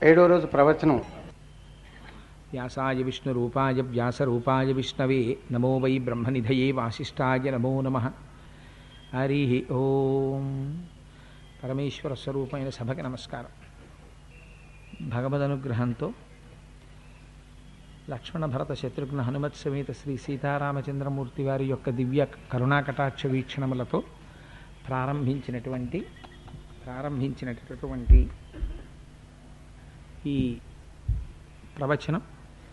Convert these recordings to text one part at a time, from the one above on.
ఏడో రోజు ప్రవచనం వ్యాసాయ విష్ణురూపాయ వ్యాసరూపాయ విష్ణవే నమో వై బ్రహ్మనిధయే వాసిష్ఠాయ నమో నమ హరి ఓం పరమేశ్వర స్వరూపమైన సభకి నమస్కారం భగవద్ అనుగ్రహంతో లక్ష్మణ భరత శత్రుఘ్న హనుమత్ సమేత శ్రీ సీతారామచంద్రమూర్తి వారి యొక్క దివ్య కరుణాకటాక్ష వీక్షణములతో ప్రారంభించినటువంటి ప్రారంభించినటువంటి ఈ ప్రవచనం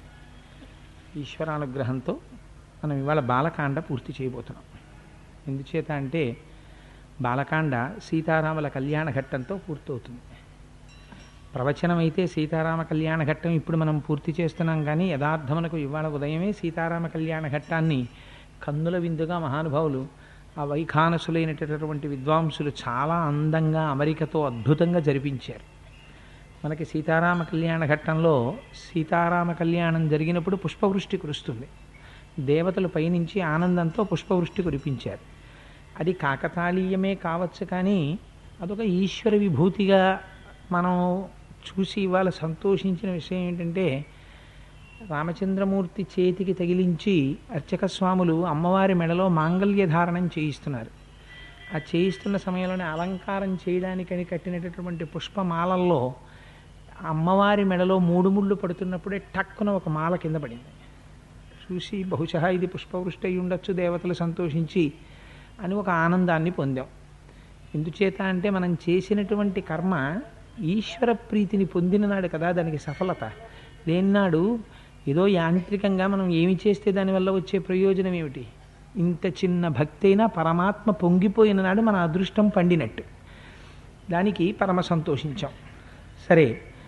ఈశ్వరానుగ్రహంతో మనం ఇవాళ బాలకాండ పూర్తి చేయబోతున్నాం ఎందుచేత అంటే బాలకాండ సీతారాముల కళ్యాణ ఘట్టంతో పూర్తవుతుంది ప్రవచనం అయితే సీతారామ కళ్యాణ ఘట్టం ఇప్పుడు మనం పూర్తి చేస్తున్నాం కానీ యథార్థమునకు ఇవాళ ఉదయమే సీతారామ కళ్యాణ ఘట్టాన్ని కన్నుల విందుగా మహానుభావులు ఆ వైఖానసులైనటువంటి విద్వాంసులు చాలా అందంగా అమెరికతో అద్భుతంగా జరిపించారు మనకి సీతారామ కళ్యాణ ఘట్టంలో సీతారామ కళ్యాణం జరిగినప్పుడు పుష్పవృష్టి కురుస్తుంది దేవతలు పైనుంచి ఆనందంతో పుష్పవృష్టి కురిపించారు అది కాకతాళీయమే కావచ్చు కానీ అదొక ఈశ్వర విభూతిగా మనం చూసి ఇవాళ సంతోషించిన విషయం ఏంటంటే రామచంద్రమూర్తి చేతికి తగిలించి అర్చక స్వాములు అమ్మవారి మెడలో మాంగల్య ధారణం చేయిస్తున్నారు ఆ చేయిస్తున్న సమయంలోనే అలంకారం చేయడానికని కట్టినటువంటి పుష్పమాలల్లో అమ్మవారి మెడలో మూడు ముళ్ళు పడుతున్నప్పుడే టక్కున ఒక మాల కింద పడింది చూసి బహుశా ఇది పుష్పవృష్టి అయి ఉండొచ్చు దేవతలు సంతోషించి అని ఒక ఆనందాన్ని పొందాం ఎందుచేత అంటే మనం చేసినటువంటి కర్మ ఈశ్వర ప్రీతిని పొందిన నాడు కదా దానికి సఫలత లేనినాడు ఏదో యాంత్రికంగా మనం ఏమి చేస్తే దానివల్ల వచ్చే ప్రయోజనం ఏమిటి ఇంత చిన్న భక్తి అయినా పరమాత్మ పొంగిపోయిన నాడు మన అదృష్టం పండినట్టు దానికి పరమ సంతోషించాం సరే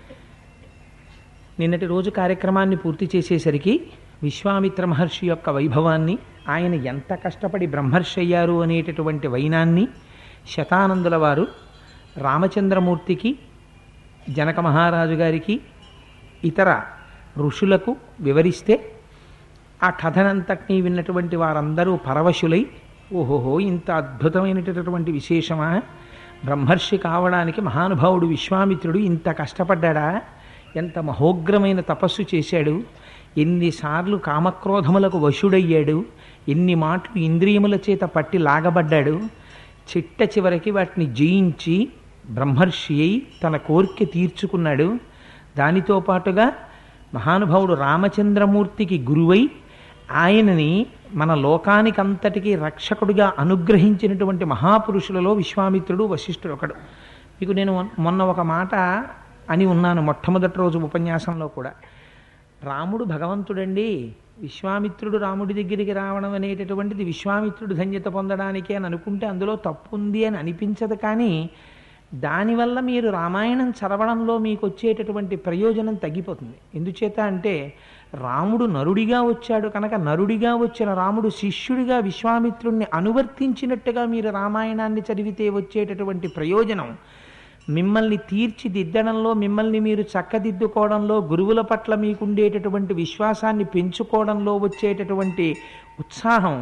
నిన్నటి రోజు కార్యక్రమాన్ని పూర్తి చేసేసరికి విశ్వామిత్ర మహర్షి యొక్క వైభవాన్ని ఆయన ఎంత కష్టపడి బ్రహ్మర్షి అయ్యారు అనేటటువంటి వైనాన్ని శతానందుల వారు రామచంద్రమూర్తికి జనక మహారాజు గారికి ఇతర ఋషులకు వివరిస్తే ఆ కథనంతటినీ విన్నటువంటి వారందరూ పరవశులై ఓహోహో ఇంత అద్భుతమైనటువంటి విశేషమా బ్రహ్మర్షి కావడానికి మహానుభావుడు విశ్వామిత్రుడు ఇంత కష్టపడ్డా ఎంత మహోగ్రమైన తపస్సు చేశాడు ఎన్నిసార్లు కామక్రోధములకు వశుడయ్యాడు ఎన్ని మాటలు ఇంద్రియముల చేత పట్టి లాగబడ్డాడు చిట్ట చివరికి వాటిని జయించి బ్రహ్మర్షి అయి తన కోరిక తీర్చుకున్నాడు దానితో పాటుగా మహానుభావుడు రామచంద్రమూర్తికి గురువై ఆయనని మన లోకానికంతటికీ రక్షకుడిగా అనుగ్రహించినటువంటి మహాపురుషులలో విశ్వామిత్రుడు వశిష్ఠుడు ఒకడు మీకు నేను మొన్న ఒక మాట అని ఉన్నాను మొట్టమొదటి రోజు ఉపన్యాసంలో కూడా రాముడు భగవంతుడండి విశ్వామిత్రుడు రాముడి దగ్గరికి రావడం అనేటటువంటిది విశ్వామిత్రుడు ధన్యత పొందడానికే అని అనుకుంటే అందులో తప్పు ఉంది అని అనిపించదు కానీ దానివల్ల మీరు రామాయణం చదవడంలో మీకు వచ్చేటటువంటి ప్రయోజనం తగ్గిపోతుంది ఎందుచేత అంటే రాముడు నరుడిగా వచ్చాడు కనుక నరుడిగా వచ్చిన రాముడు శిష్యుడిగా విశ్వామిత్రుణ్ణి అనువర్తించినట్టుగా మీరు రామాయణాన్ని చదివితే వచ్చేటటువంటి ప్రయోజనం మిమ్మల్ని తీర్చిదిద్దడంలో మిమ్మల్ని మీరు చక్కదిద్దుకోవడంలో గురువుల పట్ల మీకుండేటటువంటి విశ్వాసాన్ని పెంచుకోవడంలో వచ్చేటటువంటి ఉత్సాహం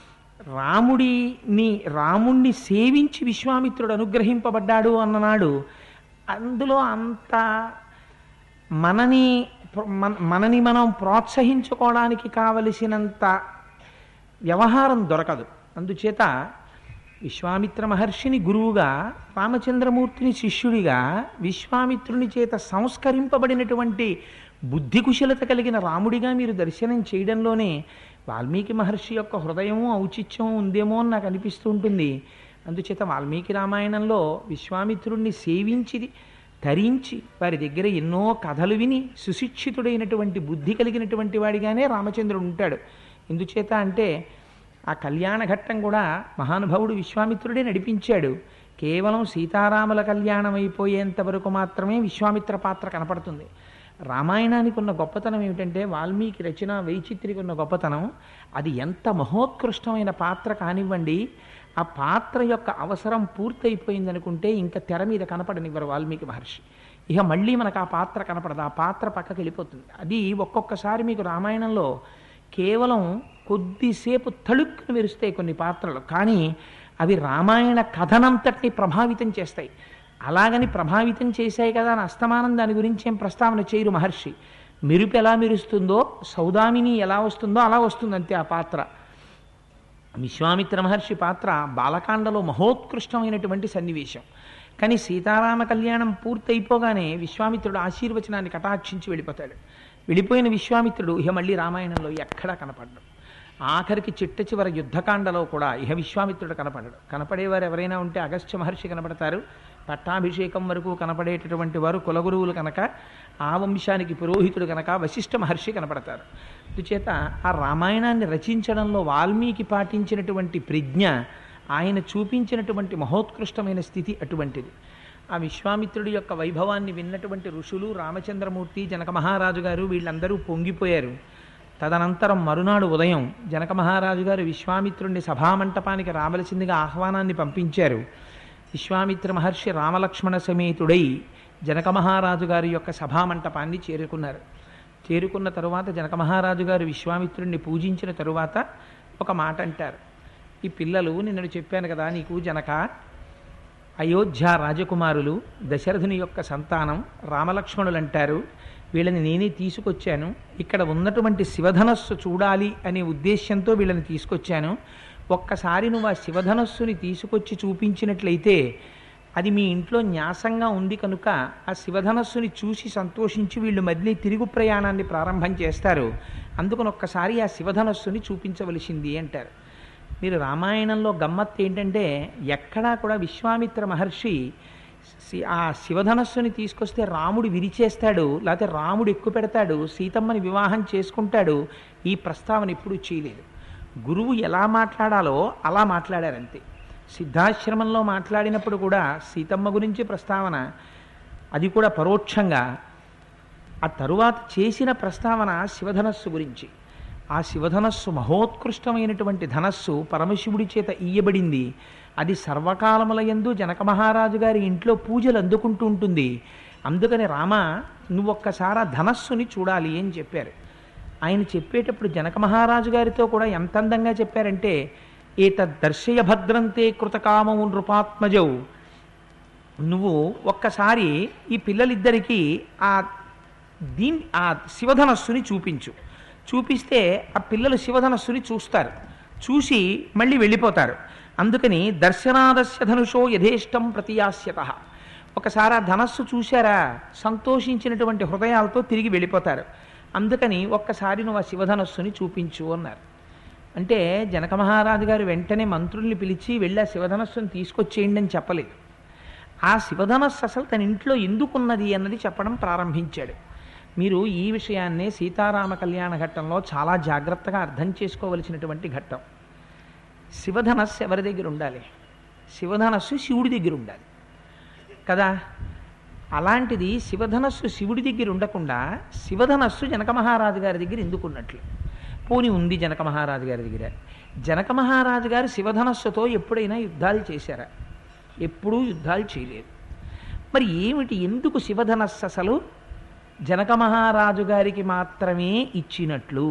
రాముడిని రాముణ్ణి సేవించి విశ్వామిత్రుడు అనుగ్రహింపబడ్డాడు అన్ననాడు అందులో అంత మనని మనని మనం ప్రోత్సహించుకోవడానికి కావలసినంత వ్యవహారం దొరకదు అందుచేత విశ్వామిత్ర మహర్షిని గురువుగా రామచంద్రమూర్తిని శిష్యుడిగా విశ్వామిత్రుని చేత సంస్కరింపబడినటువంటి బుద్ధి కుశలత కలిగిన రాముడిగా మీరు దర్శనం చేయడంలోనే వాల్మీకి మహర్షి యొక్క హృదయము ఔచిత్యము ఉందేమో అని నాకు అనిపిస్తూ ఉంటుంది అందుచేత వాల్మీకి రామాయణంలో విశ్వామిత్రుణ్ణి సేవించి తరించి వారి దగ్గర ఎన్నో కథలు విని సుశిక్షితుడైనటువంటి బుద్ధి కలిగినటువంటి వాడిగానే రామచంద్రుడు ఉంటాడు ఎందుచేత అంటే ఆ కళ్యాణ ఘట్టం కూడా మహానుభావుడు విశ్వామిత్రుడే నడిపించాడు కేవలం సీతారాముల కళ్యాణం అయిపోయేంత వరకు మాత్రమే విశ్వామిత్ర పాత్ర కనపడుతుంది రామాయణానికి ఉన్న గొప్పతనం ఏమిటంటే వాల్మీకి రచన వైచిత్రికి ఉన్న గొప్పతనం అది ఎంత మహోత్కృష్టమైన పాత్ర కానివ్వండి ఆ పాత్ర యొక్క అవసరం పూర్తయిపోయిందనుకుంటే ఇంకా తెర మీద కనపడనివ్వరు వాల్మీకి మహర్షి ఇక మళ్ళీ మనకు ఆ పాత్ర కనపడదు ఆ పాత్ర పక్కకి వెళ్ళిపోతుంది అది ఒక్కొక్కసారి మీకు రామాయణంలో కేవలం కొద్దిసేపు తళుక్కును మెరుస్తాయి కొన్ని పాత్రలు కానీ అవి రామాయణ కథనంతటిని ప్రభావితం చేస్తాయి అలాగని ప్రభావితం చేశాయి కదా అని అస్తమానం దాని గురించి ఏం ప్రస్తావన చేయరు మహర్షి మెరుపు ఎలా మెరుస్తుందో సౌదామిని ఎలా వస్తుందో అలా వస్తుంది అంతే ఆ పాత్ర విశ్వామిత్ర మహర్షి పాత్ర బాలకాండలో మహోత్కృష్టమైనటువంటి సన్నివేశం కానీ సీతారామ కళ్యాణం పూర్తయిపోగానే విశ్వామిత్రుడు ఆశీర్వచనాన్ని కటాక్షించి వెళ్ళిపోతాడు వెళ్ళిపోయిన విశ్వామిత్రుడు ఇహ మళ్ళీ రామాయణంలో ఎక్కడా కనపడ్డం ఆఖరికి చిట్ట చివర యుద్ధకాండలో కూడా ఇహ విశ్వామిత్రుడు కనపడడు కనపడేవారు ఎవరైనా ఉంటే అగస్త్య మహర్షి కనపడతారు పట్టాభిషేకం వరకు కనపడేటటువంటి వారు కులగురువులు కనుక ఆ వంశానికి పురోహితుడు కనుక వశిష్ఠ మహర్షి కనపడతారు అందుచేత ఆ రామాయణాన్ని రచించడంలో వాల్మీకి పాటించినటువంటి ప్రజ్ఞ ఆయన చూపించినటువంటి మహోత్కృష్టమైన స్థితి అటువంటిది ఆ విశ్వామిత్రుడి యొక్క వైభవాన్ని విన్నటువంటి ఋషులు రామచంద్రమూర్తి జనక మహారాజు గారు వీళ్ళందరూ పొంగిపోయారు తదనంతరం మరునాడు ఉదయం జనక మహారాజు గారు విశ్వామిత్రుడిని సభామంటపానికి రావలసిందిగా ఆహ్వానాన్ని పంపించారు విశ్వామిత్ర మహర్షి రామలక్ష్మణ సమేతుడై జనక మహారాజు గారి యొక్క సభామంటపాన్ని చేరుకున్నారు చేరుకున్న తరువాత జనక మహారాజు గారు విశ్వామిత్రుడిని పూజించిన తరువాత ఒక మాట అంటారు ఈ పిల్లలు నిన్నను చెప్పాను కదా నీకు జనక అయోధ్య రాజకుమారులు దశరథుని యొక్క సంతానం రామలక్ష్మణులు అంటారు వీళ్ళని నేనే తీసుకొచ్చాను ఇక్కడ ఉన్నటువంటి శివధనస్సు చూడాలి అనే ఉద్దేశ్యంతో వీళ్ళని తీసుకొచ్చాను ఒక్కసారి నువ్వు ఆ శివధనస్సుని తీసుకొచ్చి చూపించినట్లయితే అది మీ ఇంట్లో న్యాసంగా ఉంది కనుక ఆ శివధనస్సుని చూసి సంతోషించి వీళ్ళు మళ్ళీ తిరుగు ప్రయాణాన్ని ప్రారంభం చేస్తారు అందుకని ఒక్కసారి ఆ శివధనస్సుని చూపించవలసింది అంటారు మీరు రామాయణంలో గమ్మత్తు ఏంటంటే ఎక్కడా కూడా విశ్వామిత్ర మహర్షి సి- ఆ శివధనస్సుని తీసుకొస్తే రాముడు విరిచేస్తాడు లేకపోతే రాముడు ఎక్కువ పెడతాడు సీతమ్మని వివాహం చేసుకుంటాడు ఈ ప్రస్తావన ఎప్పుడూ చేయలేదు గురువు ఎలా మాట్లాడాలో అలా మాట్లాడారంతే సిద్ధాశ్రమంలో మాట్లాడినప్పుడు కూడా సీతమ్మ గురించి ప్రస్తావన అది కూడా పరోక్షంగా ఆ తరువాత చేసిన ప్రస్తావన శివధనస్సు గురించి ఆ శివధనస్సు మహోత్కృష్టమైనటువంటి ధనస్సు పరమశివుడి చేత ఇయ్యబడింది అది సర్వకాలములయందు జనక మహారాజు గారి ఇంట్లో పూజలు అందుకుంటూ ఉంటుంది అందుకని రామ నువ్వు ఒక్కసారి ఆ ధనస్సుని చూడాలి అని చెప్పారు ఆయన చెప్పేటప్పుడు జనక మహారాజు గారితో కూడా ఎంత అందంగా చెప్పారంటే ఏతద్దర్శయ భద్రంతే కృతకామము నృపాత్మజౌ నువ్వు ఒక్కసారి ఈ పిల్లలిద్దరికీ ఆ దీని ఆ శివధనస్సుని చూపించు చూపిస్తే ఆ పిల్లలు శివధనస్సుని చూస్తారు చూసి మళ్ళీ వెళ్ళిపోతారు అందుకని దర్శనాదస్య ధనుషో యథేష్టం ప్రతియాస్యత ఒకసారి ఆ ధనస్సు చూశారా సంతోషించినటువంటి హృదయాలతో తిరిగి వెళ్ళిపోతారు అందుకని ఒక్కసారి నువ్వు ఆ శివధనస్సుని చూపించు అన్నారు అంటే జనక మహారాజు గారు వెంటనే మంత్రుల్ని పిలిచి వెళ్ళి ఆ శివధనస్సుని తీసుకొచ్చేయండి అని చెప్పలేదు ఆ శివధనస్సు అసలు తన ఇంట్లో ఎందుకున్నది అన్నది చెప్పడం ప్రారంభించాడు మీరు ఈ విషయాన్నే సీతారామ కళ్యాణ ఘట్టంలో చాలా జాగ్రత్తగా అర్థం చేసుకోవలసినటువంటి ఘట్టం శివధనస్సు ఎవరి దగ్గర ఉండాలి శివధనస్సు శివుడి దగ్గర ఉండాలి కదా అలాంటిది శివధనస్సు శివుడి దగ్గర ఉండకుండా శివధనస్సు జనక మహారాజు గారి దగ్గర ఎందుకున్నట్లు పోని ఉంది జనక మహారాజు గారి దగ్గర జనక మహారాజు గారు శివధనస్సుతో ఎప్పుడైనా యుద్ధాలు చేశారా ఎప్పుడూ యుద్ధాలు చేయలేదు మరి ఏమిటి ఎందుకు శివధనస్సు అసలు జనక మహారాజు గారికి మాత్రమే ఇచ్చినట్లు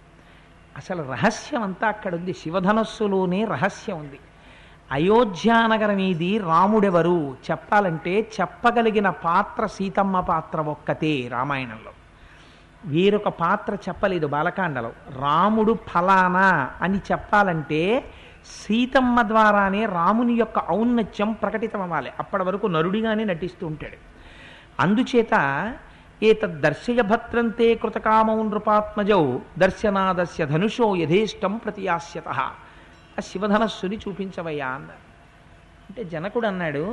అసలు రహస్యం అంతా అక్కడ ఉంది శివధనస్సులోనే రహస్యం ఉంది అయోధ్యానగరం ఇది రాముడెవరు చెప్పాలంటే చెప్పగలిగిన పాత్ర సీతమ్మ పాత్ర ఒక్కతే రామాయణంలో వేరొక పాత్ర చెప్పలేదు బాలకాండలో రాముడు ఫలానా అని చెప్పాలంటే సీతమ్మ ద్వారానే రాముని యొక్క ఔన్నత్యం ప్రకటితమవ్వాలి అప్పటి వరకు నరుడిగానే నటిస్తూ ఉంటాడు అందుచేత ఏతద్దర్శయ భద్రంతే కృతకామౌ నృపాత్మజౌ దర్శనాదస్య ధనుషో యథేష్టం ప్రతియాస్యత ఆ శివధనస్సుని చూపించవయ్యా అన్నారు అంటే జనకుడు అన్నాడు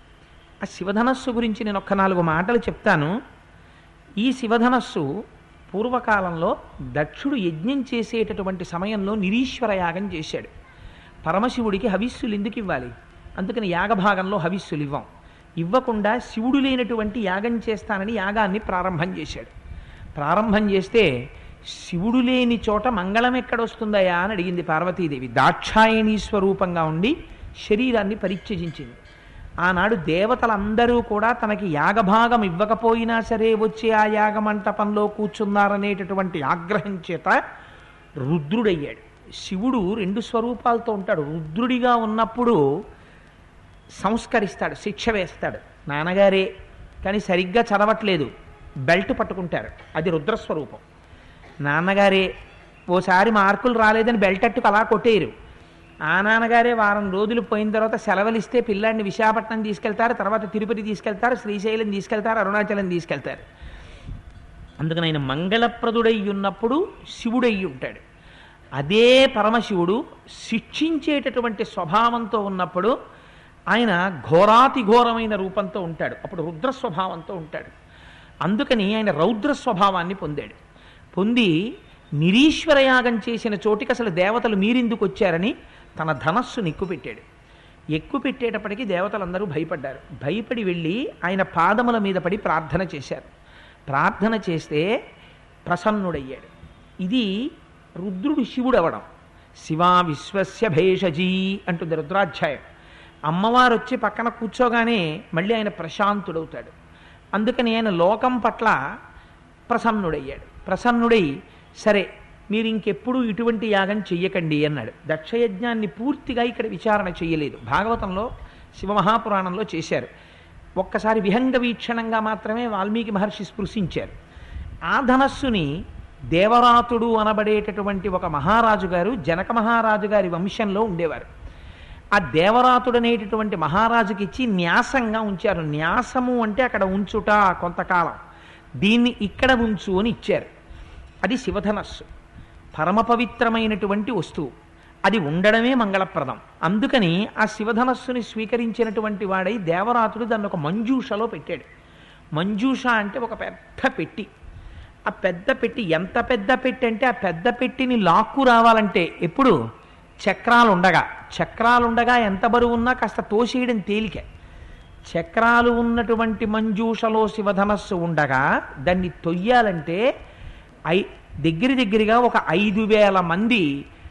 ఆ శివధనస్సు గురించి నేను ఒక్క నాలుగు మాటలు చెప్తాను ఈ శివధనస్సు పూర్వకాలంలో దక్షుడు యజ్ఞం చేసేటటువంటి సమయంలో నిరీశ్వర యాగం చేశాడు పరమశివుడికి హవిస్సులు ఎందుకు ఇవ్వాలి అందుకని యాగభాగంలో హవిస్సులు ఇవ్వం ఇవ్వకుండా శివుడు లేనటువంటి యాగం చేస్తానని యాగాన్ని ప్రారంభం చేశాడు ప్రారంభం చేస్తే శివుడు లేని చోట మంగళం ఎక్కడొస్తుందయా అని అడిగింది పార్వతీదేవి దాక్షాయణీ స్వరూపంగా ఉండి శరీరాన్ని పరిత్యజించింది ఆనాడు దేవతలందరూ కూడా తనకి యాగభాగం ఇవ్వకపోయినా సరే వచ్చి ఆ యాగమంటపంలో కూర్చున్నారనేటటువంటి ఆగ్రహం చేత రుద్రుడయ్యాడు శివుడు రెండు స్వరూపాలతో ఉంటాడు రుద్రుడిగా ఉన్నప్పుడు సంస్కరిస్తాడు శిక్ష వేస్తాడు నాన్నగారే కానీ సరిగ్గా చదవట్లేదు బెల్ట్ పట్టుకుంటారు అది రుద్రస్వరూపం నాన్నగారే ఓసారి మార్కులు రాలేదని బెల్ట్ అట్టుకు అలా కొట్టేయరు ఆ నాన్నగారే వారం రోజులు పోయిన తర్వాత సెలవులు ఇస్తే పిల్లాడిని విశాఖపట్నం తీసుకెళ్తారు తర్వాత తిరుపతి తీసుకెళ్తారు శ్రీశైలం తీసుకెళ్తారు అరుణాచలం తీసుకెళ్తారు అందుకని ఆయన మంగళప్రదుడై ఉన్నప్పుడు శివుడై ఉంటాడు అదే పరమశివుడు శిక్షించేటటువంటి స్వభావంతో ఉన్నప్పుడు ఆయన ఘోరాతి ఘోరమైన రూపంతో ఉంటాడు అప్పుడు రుద్ర స్వభావంతో ఉంటాడు అందుకని ఆయన రౌద్ర స్వభావాన్ని పొందాడు పొంది నిరీశ్వర యాగం చేసిన చోటికి అసలు దేవతలు మీరెందుకు వచ్చారని తన ధనస్సును ఎక్కుపెట్టాడు ఎక్కుపెట్టేటప్పటికీ దేవతలందరూ భయపడ్డారు భయపడి వెళ్ళి ఆయన పాదముల మీద పడి ప్రార్థన చేశారు ప్రార్థన చేస్తే ప్రసన్నుడయ్యాడు ఇది రుద్రుడు శివుడు అవడం శివా విశ్వస్య భేషజీ అంటుంది రుద్రాధ్యాయం అమ్మవారు వచ్చి పక్కన కూర్చోగానే మళ్ళీ ఆయన ప్రశాంతుడవుతాడు అందుకని ఆయన లోకం పట్ల ప్రసన్నుడయ్యాడు ప్రసన్నుడై సరే మీరు ఇంకెప్పుడు ఇటువంటి యాగం చెయ్యకండి అన్నాడు దక్షయజ్ఞాన్ని పూర్తిగా ఇక్కడ విచారణ చేయలేదు భాగవతంలో శివమహాపురాణంలో చేశారు ఒక్కసారి విహంగ వీక్షణంగా మాత్రమే వాల్మీకి మహర్షి స్పృశించారు ఆ ధనస్సుని దేవరాతుడు అనబడేటటువంటి ఒక మహారాజు గారు జనక మహారాజు గారి వంశంలో ఉండేవారు ఆ దేవరాతుడు అనేటటువంటి మహారాజుకి ఇచ్చి న్యాసంగా ఉంచారు న్యాసము అంటే అక్కడ ఉంచుట కొంతకాలం దీన్ని ఇక్కడ ఉంచు అని ఇచ్చారు అది శివధనస్సు పరమ పవిత్రమైనటువంటి వస్తువు అది ఉండడమే మంగళప్రదం అందుకని ఆ శివధనస్సుని స్వీకరించినటువంటి వాడై దేవరాతుడు దాన్ని ఒక మంజూషలో పెట్టాడు మంజూష అంటే ఒక పెద్ద పెట్టి ఆ పెద్ద పెట్టి ఎంత పెద్ద పెట్టి అంటే ఆ పెద్ద పెట్టిని లాక్కు రావాలంటే ఎప్పుడు చక్రాలు ఉండగా చక్రాలు ఉండగా ఎంత బరువు ఉన్నా కాస్త తోసేయడం తేలిక చక్రాలు ఉన్నటువంటి మంజూషలో శివధనస్సు ఉండగా దాన్ని తొయ్యాలంటే ఐ దగ్గర దగ్గరగా ఒక ఐదు వేల మంది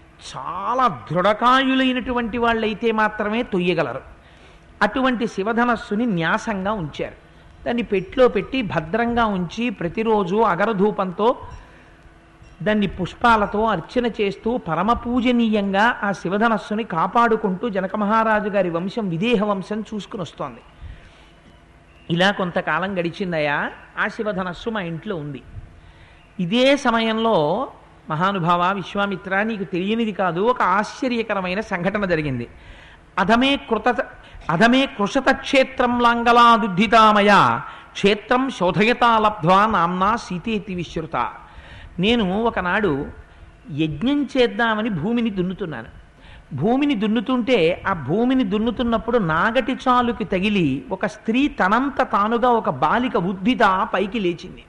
చాలా దృఢకాయులైనటువంటి వాళ్ళైతే మాత్రమే తొయ్యగలరు అటువంటి శివధనస్సుని న్యాసంగా ఉంచారు దాన్ని పెట్లో పెట్టి భద్రంగా ఉంచి ప్రతిరోజు అగరధూపంతో దాన్ని పుష్పాలతో అర్చన చేస్తూ పరమ పూజనీయంగా ఆ శివధనస్సుని కాపాడుకుంటూ జనక మహారాజు గారి వంశం విదేహ వంశం చూసుకుని వస్తోంది ఇలా కొంతకాలం గడిచిందయా ఆ శివధనస్సు మా ఇంట్లో ఉంది ఇదే సమయంలో మహానుభావ విశ్వామిత్ర నీకు తెలియనిది కాదు ఒక ఆశ్చర్యకరమైన సంఘటన జరిగింది అధమే కృత అధమే కృషత క్షేత్రం లాంగలాదుద్ధితామయ క్షేత్రం శోధయతా లబ్ధ్వా నామ్నా సీతేతి విశ్రుత నేను ఒకనాడు యజ్ఞం చేద్దామని భూమిని దున్నుతున్నాను భూమిని దున్నుతుంటే ఆ భూమిని దున్నుతున్నప్పుడు నాగటి చాలుకి తగిలి ఒక స్త్రీ తనంత తానుగా ఒక బాలిక ఉద్ధిత పైకి లేచింది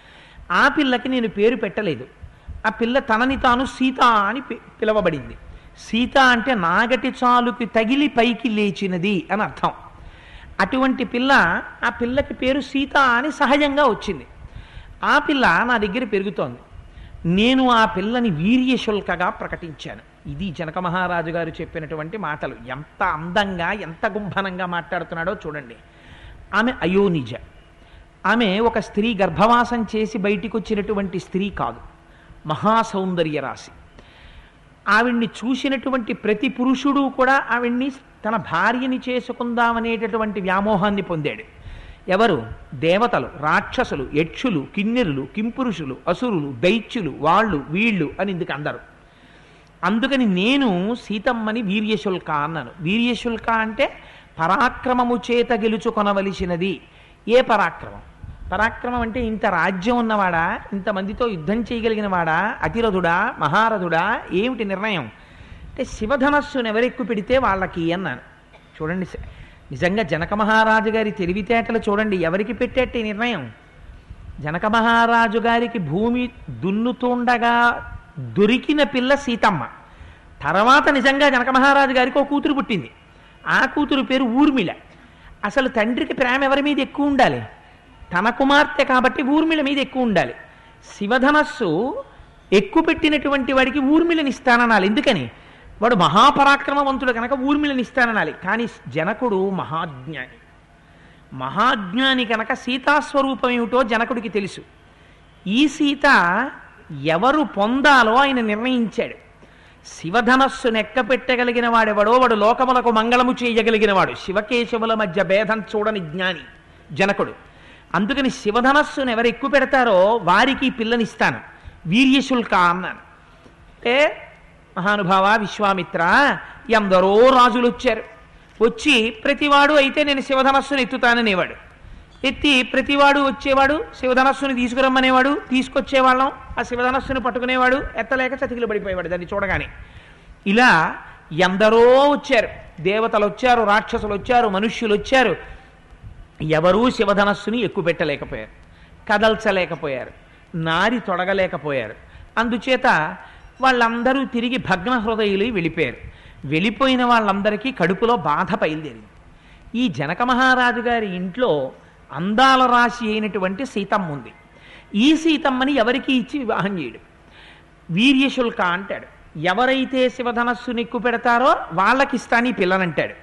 ఆ పిల్లకి నేను పేరు పెట్టలేదు ఆ పిల్ల తనని తాను సీత అని పి- పిలవబడింది సీత అంటే నాగటి చాలుకి తగిలి పైకి లేచినది అని అర్థం అటువంటి పిల్ల ఆ పిల్లకి పేరు సీత అని సహజంగా వచ్చింది ఆ పిల్ల నా దగ్గర పెరుగుతోంది నేను ఆ పిల్లని వీర్యశుల్కగా ప్రకటించాను ఇది జనక మహారాజు గారు చెప్పినటువంటి మాటలు ఎంత అందంగా ఎంత గుంభనంగా మాట్లాడుతున్నాడో చూడండి ఆమె అయోనిజ ఆమె ఒక స్త్రీ గర్భవాసం చేసి బయటికి వచ్చినటువంటి స్త్రీ కాదు మహాసౌందర్య రాశి ఆవిడ్ని చూసినటువంటి ప్రతి పురుషుడు కూడా ఆవిడ్ని తన భార్యని చేసుకుందామనేటటువంటి వ్యామోహాన్ని పొందాడు ఎవరు దేవతలు రాక్షసులు యక్షులు కిన్నెరులు కింపురుషులు అసురులు దైత్యులు వాళ్ళు వీళ్ళు అని ఇందుకు అందరు అందుకని నేను సీతమ్మని వీర్యశుల్క అన్నాను వీర్యశుల్క అంటే పరాక్రమము చేత గెలుచుకొనవలసినది ఏ పరాక్రమం పరాక్రమం అంటే ఇంత రాజ్యం ఉన్నవాడా ఇంతమందితో యుద్ధం చేయగలిగిన వాడా అతిరథుడా మహారథుడా ఏమిటి నిర్ణయం అంటే శివధనస్సును ఎవరెక్కు పెడితే వాళ్ళకి అన్నాను చూడండి స- నిజంగా జనక మహారాజు గారి తెలివితేటలు చూడండి ఎవరికి పెట్టేట్టు ఈ నిర్ణయం జనక మహారాజు గారికి భూమి దున్నుతుండగా దొరికిన పిల్ల సీతమ్మ తర్వాత నిజంగా జనక మహారాజు గారికి ఒక కూతురు పుట్టింది ఆ కూతురు పేరు ఊర్మిళ అసలు తండ్రికి ప్రేమ ఎవరి మీద ఎక్కువ ఉండాలి తన కుమార్తె కాబట్టి ఊర్మిళ మీద ఎక్కువ ఉండాలి శివధనస్సు ఎక్కువ పెట్టినటువంటి వాడికి ఊర్మిళని ఇస్తాననాలి ఎందుకని వాడు మహాపరాక్రమవంతుడు కనుక ఊర్మిళని ఇస్తాననాలి కానీ జనకుడు మహాజ్ఞాని మహాజ్ఞాని కనుక సీతాస్వరూపం ఏమిటో జనకుడికి తెలుసు ఈ సీత ఎవరు పొందాలో ఆయన నిర్ణయించాడు శివధనస్సు నెక్క పెట్టగలిగిన వాడెవడో వాడు లోకములకు మంగళము చేయగలిగిన వాడు శివకేశవుల మధ్య భేదం చూడని జ్ఞాని జనకుడు అందుకని శివధనస్సును ఎవరు ఎక్కువ పెడతారో వారికి ఈ పిల్లనిస్తాను వీర్యశుల్క అన్నాను అంటే మహానుభావ విశ్వామిత్ర ఎందరో రాజులు వచ్చారు వచ్చి ప్రతివాడు అయితే నేను శివధనస్సును ఎత్తుతాననేవాడు ఎత్తి ప్రతివాడు వచ్చేవాడు శివధనస్సుని తీసుకురమ్మనేవాడు తీసుకొచ్చేవాళ్ళం ఆ శివధనస్సుని పట్టుకునేవాడు ఎత్తలేక చతికిలు పడిపోయేవాడు దాన్ని చూడగానే ఇలా ఎందరో వచ్చారు దేవతలు వచ్చారు రాక్షసులు వచ్చారు మనుష్యులు వచ్చారు ఎవరూ శివధనస్సుని ఎక్కువ పెట్టలేకపోయారు కదల్చలేకపోయారు నారి తొడగలేకపోయారు అందుచేత వాళ్ళందరూ తిరిగి భగ్న హృదయులు వెళ్ళిపోయారు వెళ్ళిపోయిన వాళ్ళందరికీ కడుపులో బాధ బయలుదేరింది ఈ జనక మహారాజు గారి ఇంట్లో అందాల రాశి అయినటువంటి సీతమ్మ ఉంది ఈ సీతమ్మని ఎవరికి ఇచ్చి వివాహం చేయడు వీర్యశుల్క అంటాడు ఎవరైతే శివధనస్సుని ఎక్కువ పెడతారో వాళ్ళకి ఇస్తాను ఈ పిల్లనంటాడు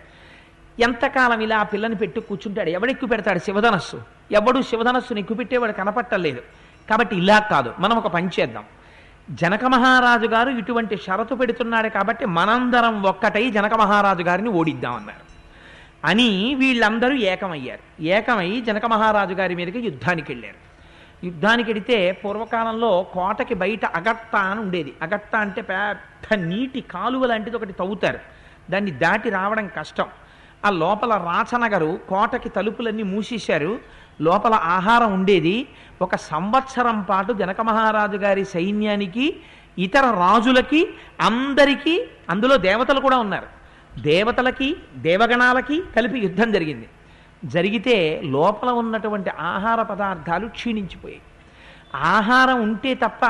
ఎంతకాలం ఇలా ఆ పిల్లని పెట్టి కూర్చుంటాడు ఎవడెక్కు పెడతాడు శివధనస్సు ఎవడు శివధనస్సుని ఎక్కువ పెట్టేవాడు కనపట్టలేదు కాబట్టి ఇలా కాదు మనం ఒక పని చేద్దాం జనక మహారాజు గారు ఇటువంటి షరతు పెడుతున్నాడు కాబట్టి మనందరం ఒక్కటై జనక మహారాజు గారిని ఓడిద్దామన్నారు అని వీళ్ళందరూ ఏకమయ్యారు ఏకమై జనక మహారాజు గారి మీదకి యుద్ధానికి వెళ్ళారు యుద్ధానికి వెడితే పూర్వకాలంలో కోటకి బయట అగట్ట అని ఉండేది అగట్ట అంటే పెద్ద నీటి కాలువ లాంటిది ఒకటి తవ్వుతారు దాన్ని దాటి రావడం కష్టం ఆ లోపల రాచనగరు కోటకి తలుపులన్నీ మూసేశారు లోపల ఆహారం ఉండేది ఒక సంవత్సరం పాటు జనక మహారాజు గారి సైన్యానికి ఇతర రాజులకి అందరికీ అందులో దేవతలు కూడా ఉన్నారు దేవతలకి దేవగణాలకి కలిపి యుద్ధం జరిగింది జరిగితే లోపల ఉన్నటువంటి ఆహార పదార్థాలు క్షీణించిపోయాయి ఆహారం ఉంటే తప్ప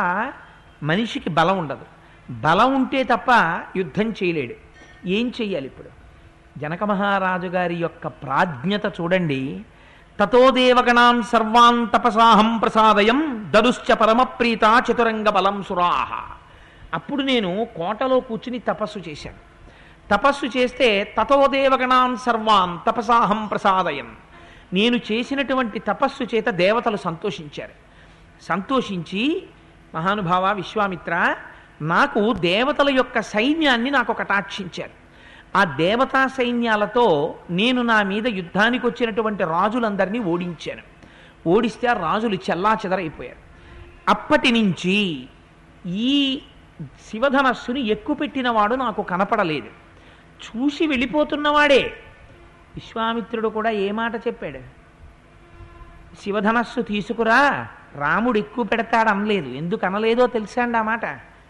మనిషికి బలం ఉండదు బలం ఉంటే తప్ప యుద్ధం చేయలేడు ఏం చెయ్యాలి ఇప్పుడు జనక మహారాజు గారి యొక్క ప్రాజ్ఞత చూడండి తతో దేవగణాం సర్వాన్ తపసాహం ప్రసాదయం దదుశ్చ పరమప్రీత చతురంగ బలం సురాహ అప్పుడు నేను కోటలో కూర్చుని తపస్సు చేశాను తపస్సు చేస్తే తతో దేవగణాం సర్వాన్ తపసాహం ప్రసాదయం నేను చేసినటువంటి తపస్సు చేత దేవతలు సంతోషించారు సంతోషించి మహానుభావ విశ్వామిత్ర నాకు దేవతల యొక్క సైన్యాన్ని నాకు కటాక్షించారు ఆ దేవతా సైన్యాలతో నేను నా మీద యుద్ధానికి వచ్చినటువంటి రాజులందరినీ ఓడించాను ఓడిస్తే ఆ రాజులు చెల్లా చెదరైపోయారు అప్పటి నుంచి ఈ శివధనస్సుని ఎక్కుపెట్టినవాడు నాకు కనపడలేదు చూసి వెళ్ళిపోతున్నవాడే విశ్వామిత్రుడు కూడా ఏ మాట చెప్పాడు శివధనస్సు తీసుకురా రాముడు ఎక్కువ పెడతాడు అనలేదు ఎందుకు అనలేదో తెలుసా అండి ఆ మాట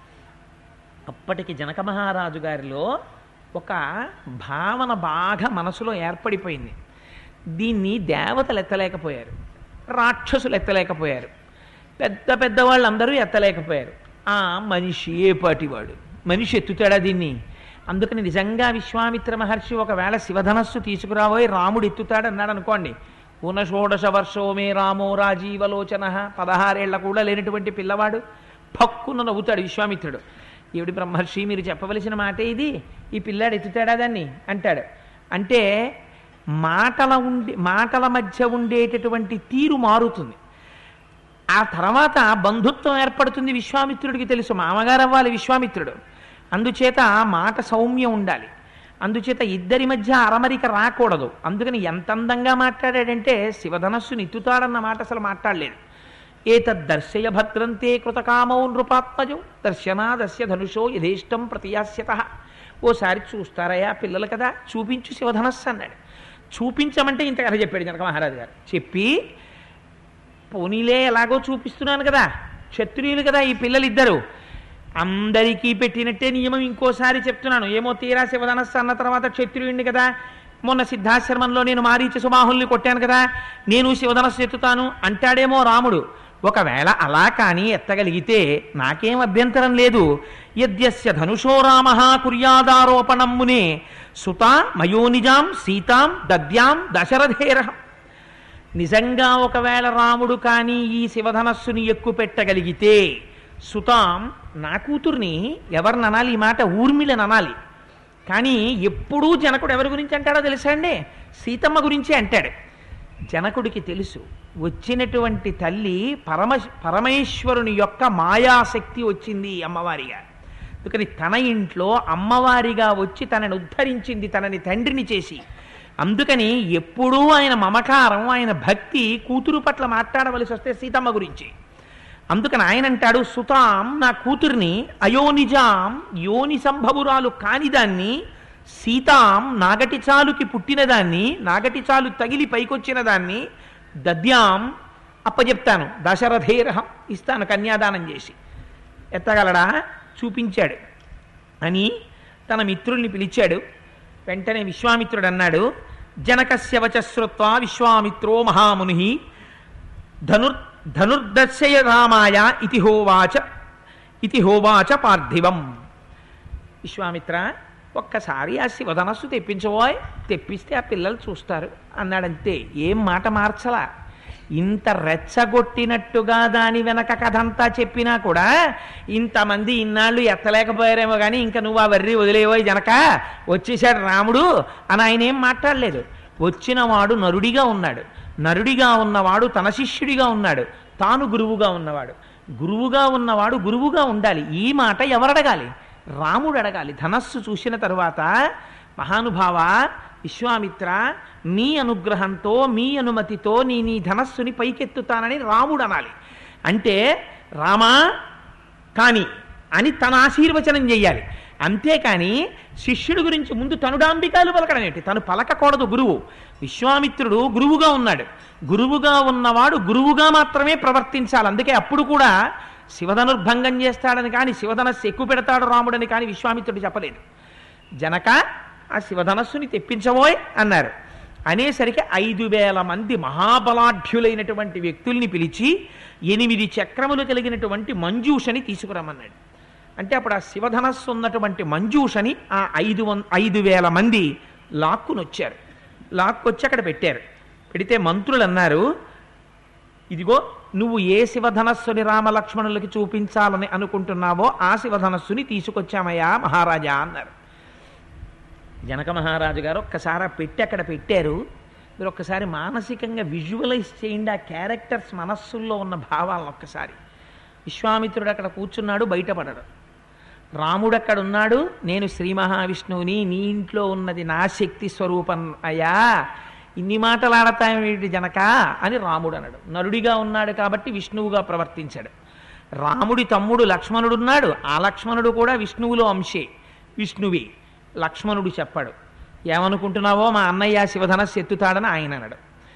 అప్పటికి జనక మహారాజు గారిలో ఒక భావన బాగా మనసులో ఏర్పడిపోయింది దీన్ని దేవతలు ఎత్తలేకపోయారు రాక్షసులు ఎత్తలేకపోయారు పెద్ద పెద్ద వాళ్ళందరూ ఎత్తలేకపోయారు ఆ మనిషి ఏ పాటివాడు మనిషి ఎత్తుతాడా దీన్ని అందుకని నిజంగా విశ్వామిత్ర మహర్షి ఒకవేళ శివధనస్సు తీసుకురాబోయి రాముడు ఎత్తుతాడు అన్నాడు అనుకోండి ఉన్న షోడశ వర్షోమే రామో రాజీవలోచన పదహారేళ్ల కూడా లేనటువంటి పిల్లవాడు పక్కున నవ్వుతాడు విశ్వామిత్రుడు ఏమిటి బ్రహ్మర్షి మీరు చెప్పవలసిన మాట ఇది ఈ పిల్లాడు ఎత్తుతాడా దాన్ని అంటాడు అంటే మాటల ఉండి మాటల మధ్య ఉండేటటువంటి తీరు మారుతుంది ఆ తర్వాత బంధుత్వం ఏర్పడుతుంది విశ్వామిత్రుడికి తెలుసు మామగారు అవ్వాలి విశ్వామిత్రుడు అందుచేత మాట సౌమ్యం ఉండాలి అందుచేత ఇద్దరి మధ్య అరమరిక రాకూడదు అందుకని ఎంత అందంగా మాట్లాడాడంటే శివధనస్సుని ఎత్తుతాడన్న మాట అసలు మాట్లాడలేదు ఏతద్దర్శయ భద్రంతే కృతకామౌ నృపాత్మజో దర్శనాదస్య ధనుషో యథేష్టం ప్రతియాస్యత ఓసారి చూస్తారయ్యా పిల్లలు కదా చూపించు శివధనస్సు అన్నాడు చూపించమంటే ఇంత కథ చెప్పాడు జనక మహారాజు గారు చెప్పి పోనీలే ఎలాగో చూపిస్తున్నాను కదా క్షత్రియులు కదా ఈ పిల్లలిద్దరు అందరికీ పెట్టినట్టే నియమం ఇంకోసారి చెప్తున్నాను ఏమో తీరా శివధనస్సు అన్న తర్వాత క్షత్రియుడిని కదా మొన్న సిద్ధాశ్రమంలో నేను మారీచి సుబాహుల్ని కొట్టాను కదా నేను శివధనస్సు ఎత్తుతాను అంటాడేమో రాముడు ఒకవేళ అలా కానీ ఎత్తగలిగితే నాకేం అభ్యంతరం లేదు యద్యస్య ధనుషో రామ కుర్యాదారోపణమ్మునే సుత మయోనిజాం సీతాం దద్యాం దశరథేరహం నిజంగా ఒకవేళ రాముడు కానీ ఈ శివధనస్సుని ఎక్కువ పెట్టగలిగితే సుతాం నా కూతుర్ని ఎవరిని అనాలి ఈ మాట ఊర్మిళని అనాలి కానీ ఎప్పుడూ జనకుడు ఎవరి గురించి అంటాడో తెలుసా అండి సీతమ్మ గురించే అంటాడు జనకుడికి తెలుసు వచ్చినటువంటి తల్లి పరమ పరమేశ్వరుని యొక్క మాయాశక్తి వచ్చింది అమ్మవారిగా అందుకని తన ఇంట్లో అమ్మవారిగా వచ్చి తనని ఉద్ధరించింది తనని తండ్రిని చేసి అందుకని ఎప్పుడూ ఆయన మమకారం ఆయన భక్తి కూతురు పట్ల మాట్లాడవలసి వస్తే సీతమ్మ గురించి అందుకని ఆయన అంటాడు సుతాం నా కూతుర్ని అయోనిజాం యోని సంభవురాలు కానిదాన్ని సీతాం నాగటి చాలుకి పుట్టినదాన్ని నాగటి చాలు తగిలి పైకొచ్చిన దాన్ని దద్యాం అప్పచెప్తాను దశరథేరహం ఇస్తాను కన్యాదానం చేసి ఎత్తగలడా చూపించాడు అని తన మిత్రుల్ని పిలిచాడు వెంటనే విశ్వామిత్రుడు అన్నాడు జనకస్య వచశ్రుత్వా విశ్వామిత్రో మహాముని ధనుర్ ధనుర్దర్శయ రామాయ ఇతి హోవాచ ఇతి హోవాచ పార్థివం విశ్వామిత్ర ఒక్కసారి ఆ శివధనస్సు తెప్పించబోయ్ తెప్పిస్తే ఆ పిల్లలు చూస్తారు అన్నాడంతే ఏం మాట మార్చలా ఇంత రెచ్చగొట్టినట్టుగా దాని వెనక కథంతా చెప్పినా కూడా ఇంతమంది ఇన్నాళ్ళు ఎత్తలేకపోయారేమో కానీ ఇంకా నువ్వు ఆ వర్రి వదిలేవోయ్ జనక వచ్చేసాడు రాముడు అని ఆయన ఏం మాట్లాడలేదు వచ్చినవాడు నరుడిగా ఉన్నాడు నరుడిగా ఉన్నవాడు తన శిష్యుడిగా ఉన్నాడు తాను గురువుగా ఉన్నవాడు గురువుగా ఉన్నవాడు గురువుగా ఉండాలి ఈ మాట ఎవరడగాలి రాముడు అడగాలి ధనస్సు చూసిన తరువాత మహానుభావ విశ్వామిత్ర నీ అనుగ్రహంతో మీ అనుమతితో నీ నీ ధనస్సుని పైకెత్తుతానని రాముడు అనాలి అంటే రామా కానీ అని తన ఆశీర్వచనం చెయ్యాలి అంతేకాని శిష్యుడి గురించి ముందు తనుడాంబికాలు పలకడం ఏంటి తను పలకకూడదు గురువు విశ్వామిత్రుడు గురువుగా ఉన్నాడు గురువుగా ఉన్నవాడు గురువుగా మాత్రమే ప్రవర్తించాలి అందుకే అప్పుడు కూడా శివధనుర్భంగం చేస్తాడని కానీ శివధనస్సు ఎక్కువ పెడతాడు రాముడని కానీ విశ్వామిత్రుడు చెప్పలేదు జనక ఆ శివధనస్సుని తెప్పించబోయ్ అన్నారు అనేసరికి ఐదు వేల మంది మహాబలాఢ్యులైనటువంటి వ్యక్తుల్ని పిలిచి ఎనిమిది చక్రములు కలిగినటువంటి మంజూషని తీసుకురమ్మన్నాడు అంటే అప్పుడు ఆ శివధనస్సు ఉన్నటువంటి మంజూషని ఆ ఐదు వం ఐదు వేల మంది లాక్కుని వచ్చారు లాక్కొచ్చి అక్కడ పెట్టారు పెడితే మంత్రులు అన్నారు ఇదిగో నువ్వు ఏ శివధనస్సుని రామలక్ష్మణులకి చూపించాలని అనుకుంటున్నావో ఆ శివధనస్సుని తీసుకొచ్చామయ్యా మహారాజా అన్నారు జనక మహారాజు గారు ఒక్కసారి ఆ పెట్టి అక్కడ పెట్టారు మీరు ఒక్కసారి మానసికంగా విజువలైజ్ చేయండి ఆ క్యారెక్టర్స్ మనస్సుల్లో ఉన్న భావాలను ఒక్కసారి విశ్వామిత్రుడు అక్కడ కూర్చున్నాడు బయటపడడు రాముడు అక్కడ ఉన్నాడు నేను శ్రీ మహావిష్ణువుని నీ ఇంట్లో ఉన్నది నా శక్తి స్వరూపం అయ్యా ఇన్ని మాటలు ఆడతాయేమిటి జనక అని రాముడు అన్నాడు నరుడిగా ఉన్నాడు కాబట్టి విష్ణువుగా ప్రవర్తించాడు రాముడి తమ్ముడు లక్ష్మణుడు ఉన్నాడు ఆ లక్ష్మణుడు కూడా విష్ణువులో అంశే విష్ణువి లక్ష్మణుడు చెప్పాడు ఏమనుకుంటున్నావో మా అన్నయ్య శివధనస్సు ఎత్తుతాడని ఆయన అన్నాడు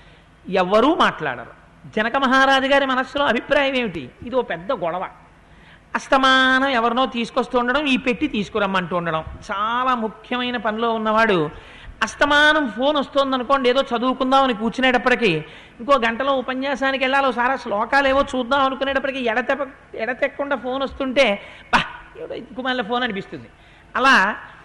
ఎవ్వరూ మాట్లాడరు జనక మహారాజు గారి మనస్సులో అభిప్రాయం ఏమిటి ఇది ఓ పెద్ద గొడవ అస్తమానం ఎవరినో తీసుకొస్తూ ఉండడం ఈ పెట్టి తీసుకురమ్మంటూ ఉండడం చాలా ముఖ్యమైన పనిలో ఉన్నవాడు అస్తమానం ఫోన్ వస్తుంది అనుకోండి ఏదో చదువుకుందామని కూర్చునేటప్పటికి ఇంకో గంటలో ఉపన్యాసానికి వెళ్ళాలి ఒకసారి ఆ శ్లోకాలు ఏవో చూద్దాం అనుకునేటప్పటికి ఎడతెప్ప ఎడతెక్కకుండా ఫోన్ వస్తుంటే బా ఏదో కుమార్ల ఫోన్ అనిపిస్తుంది అలా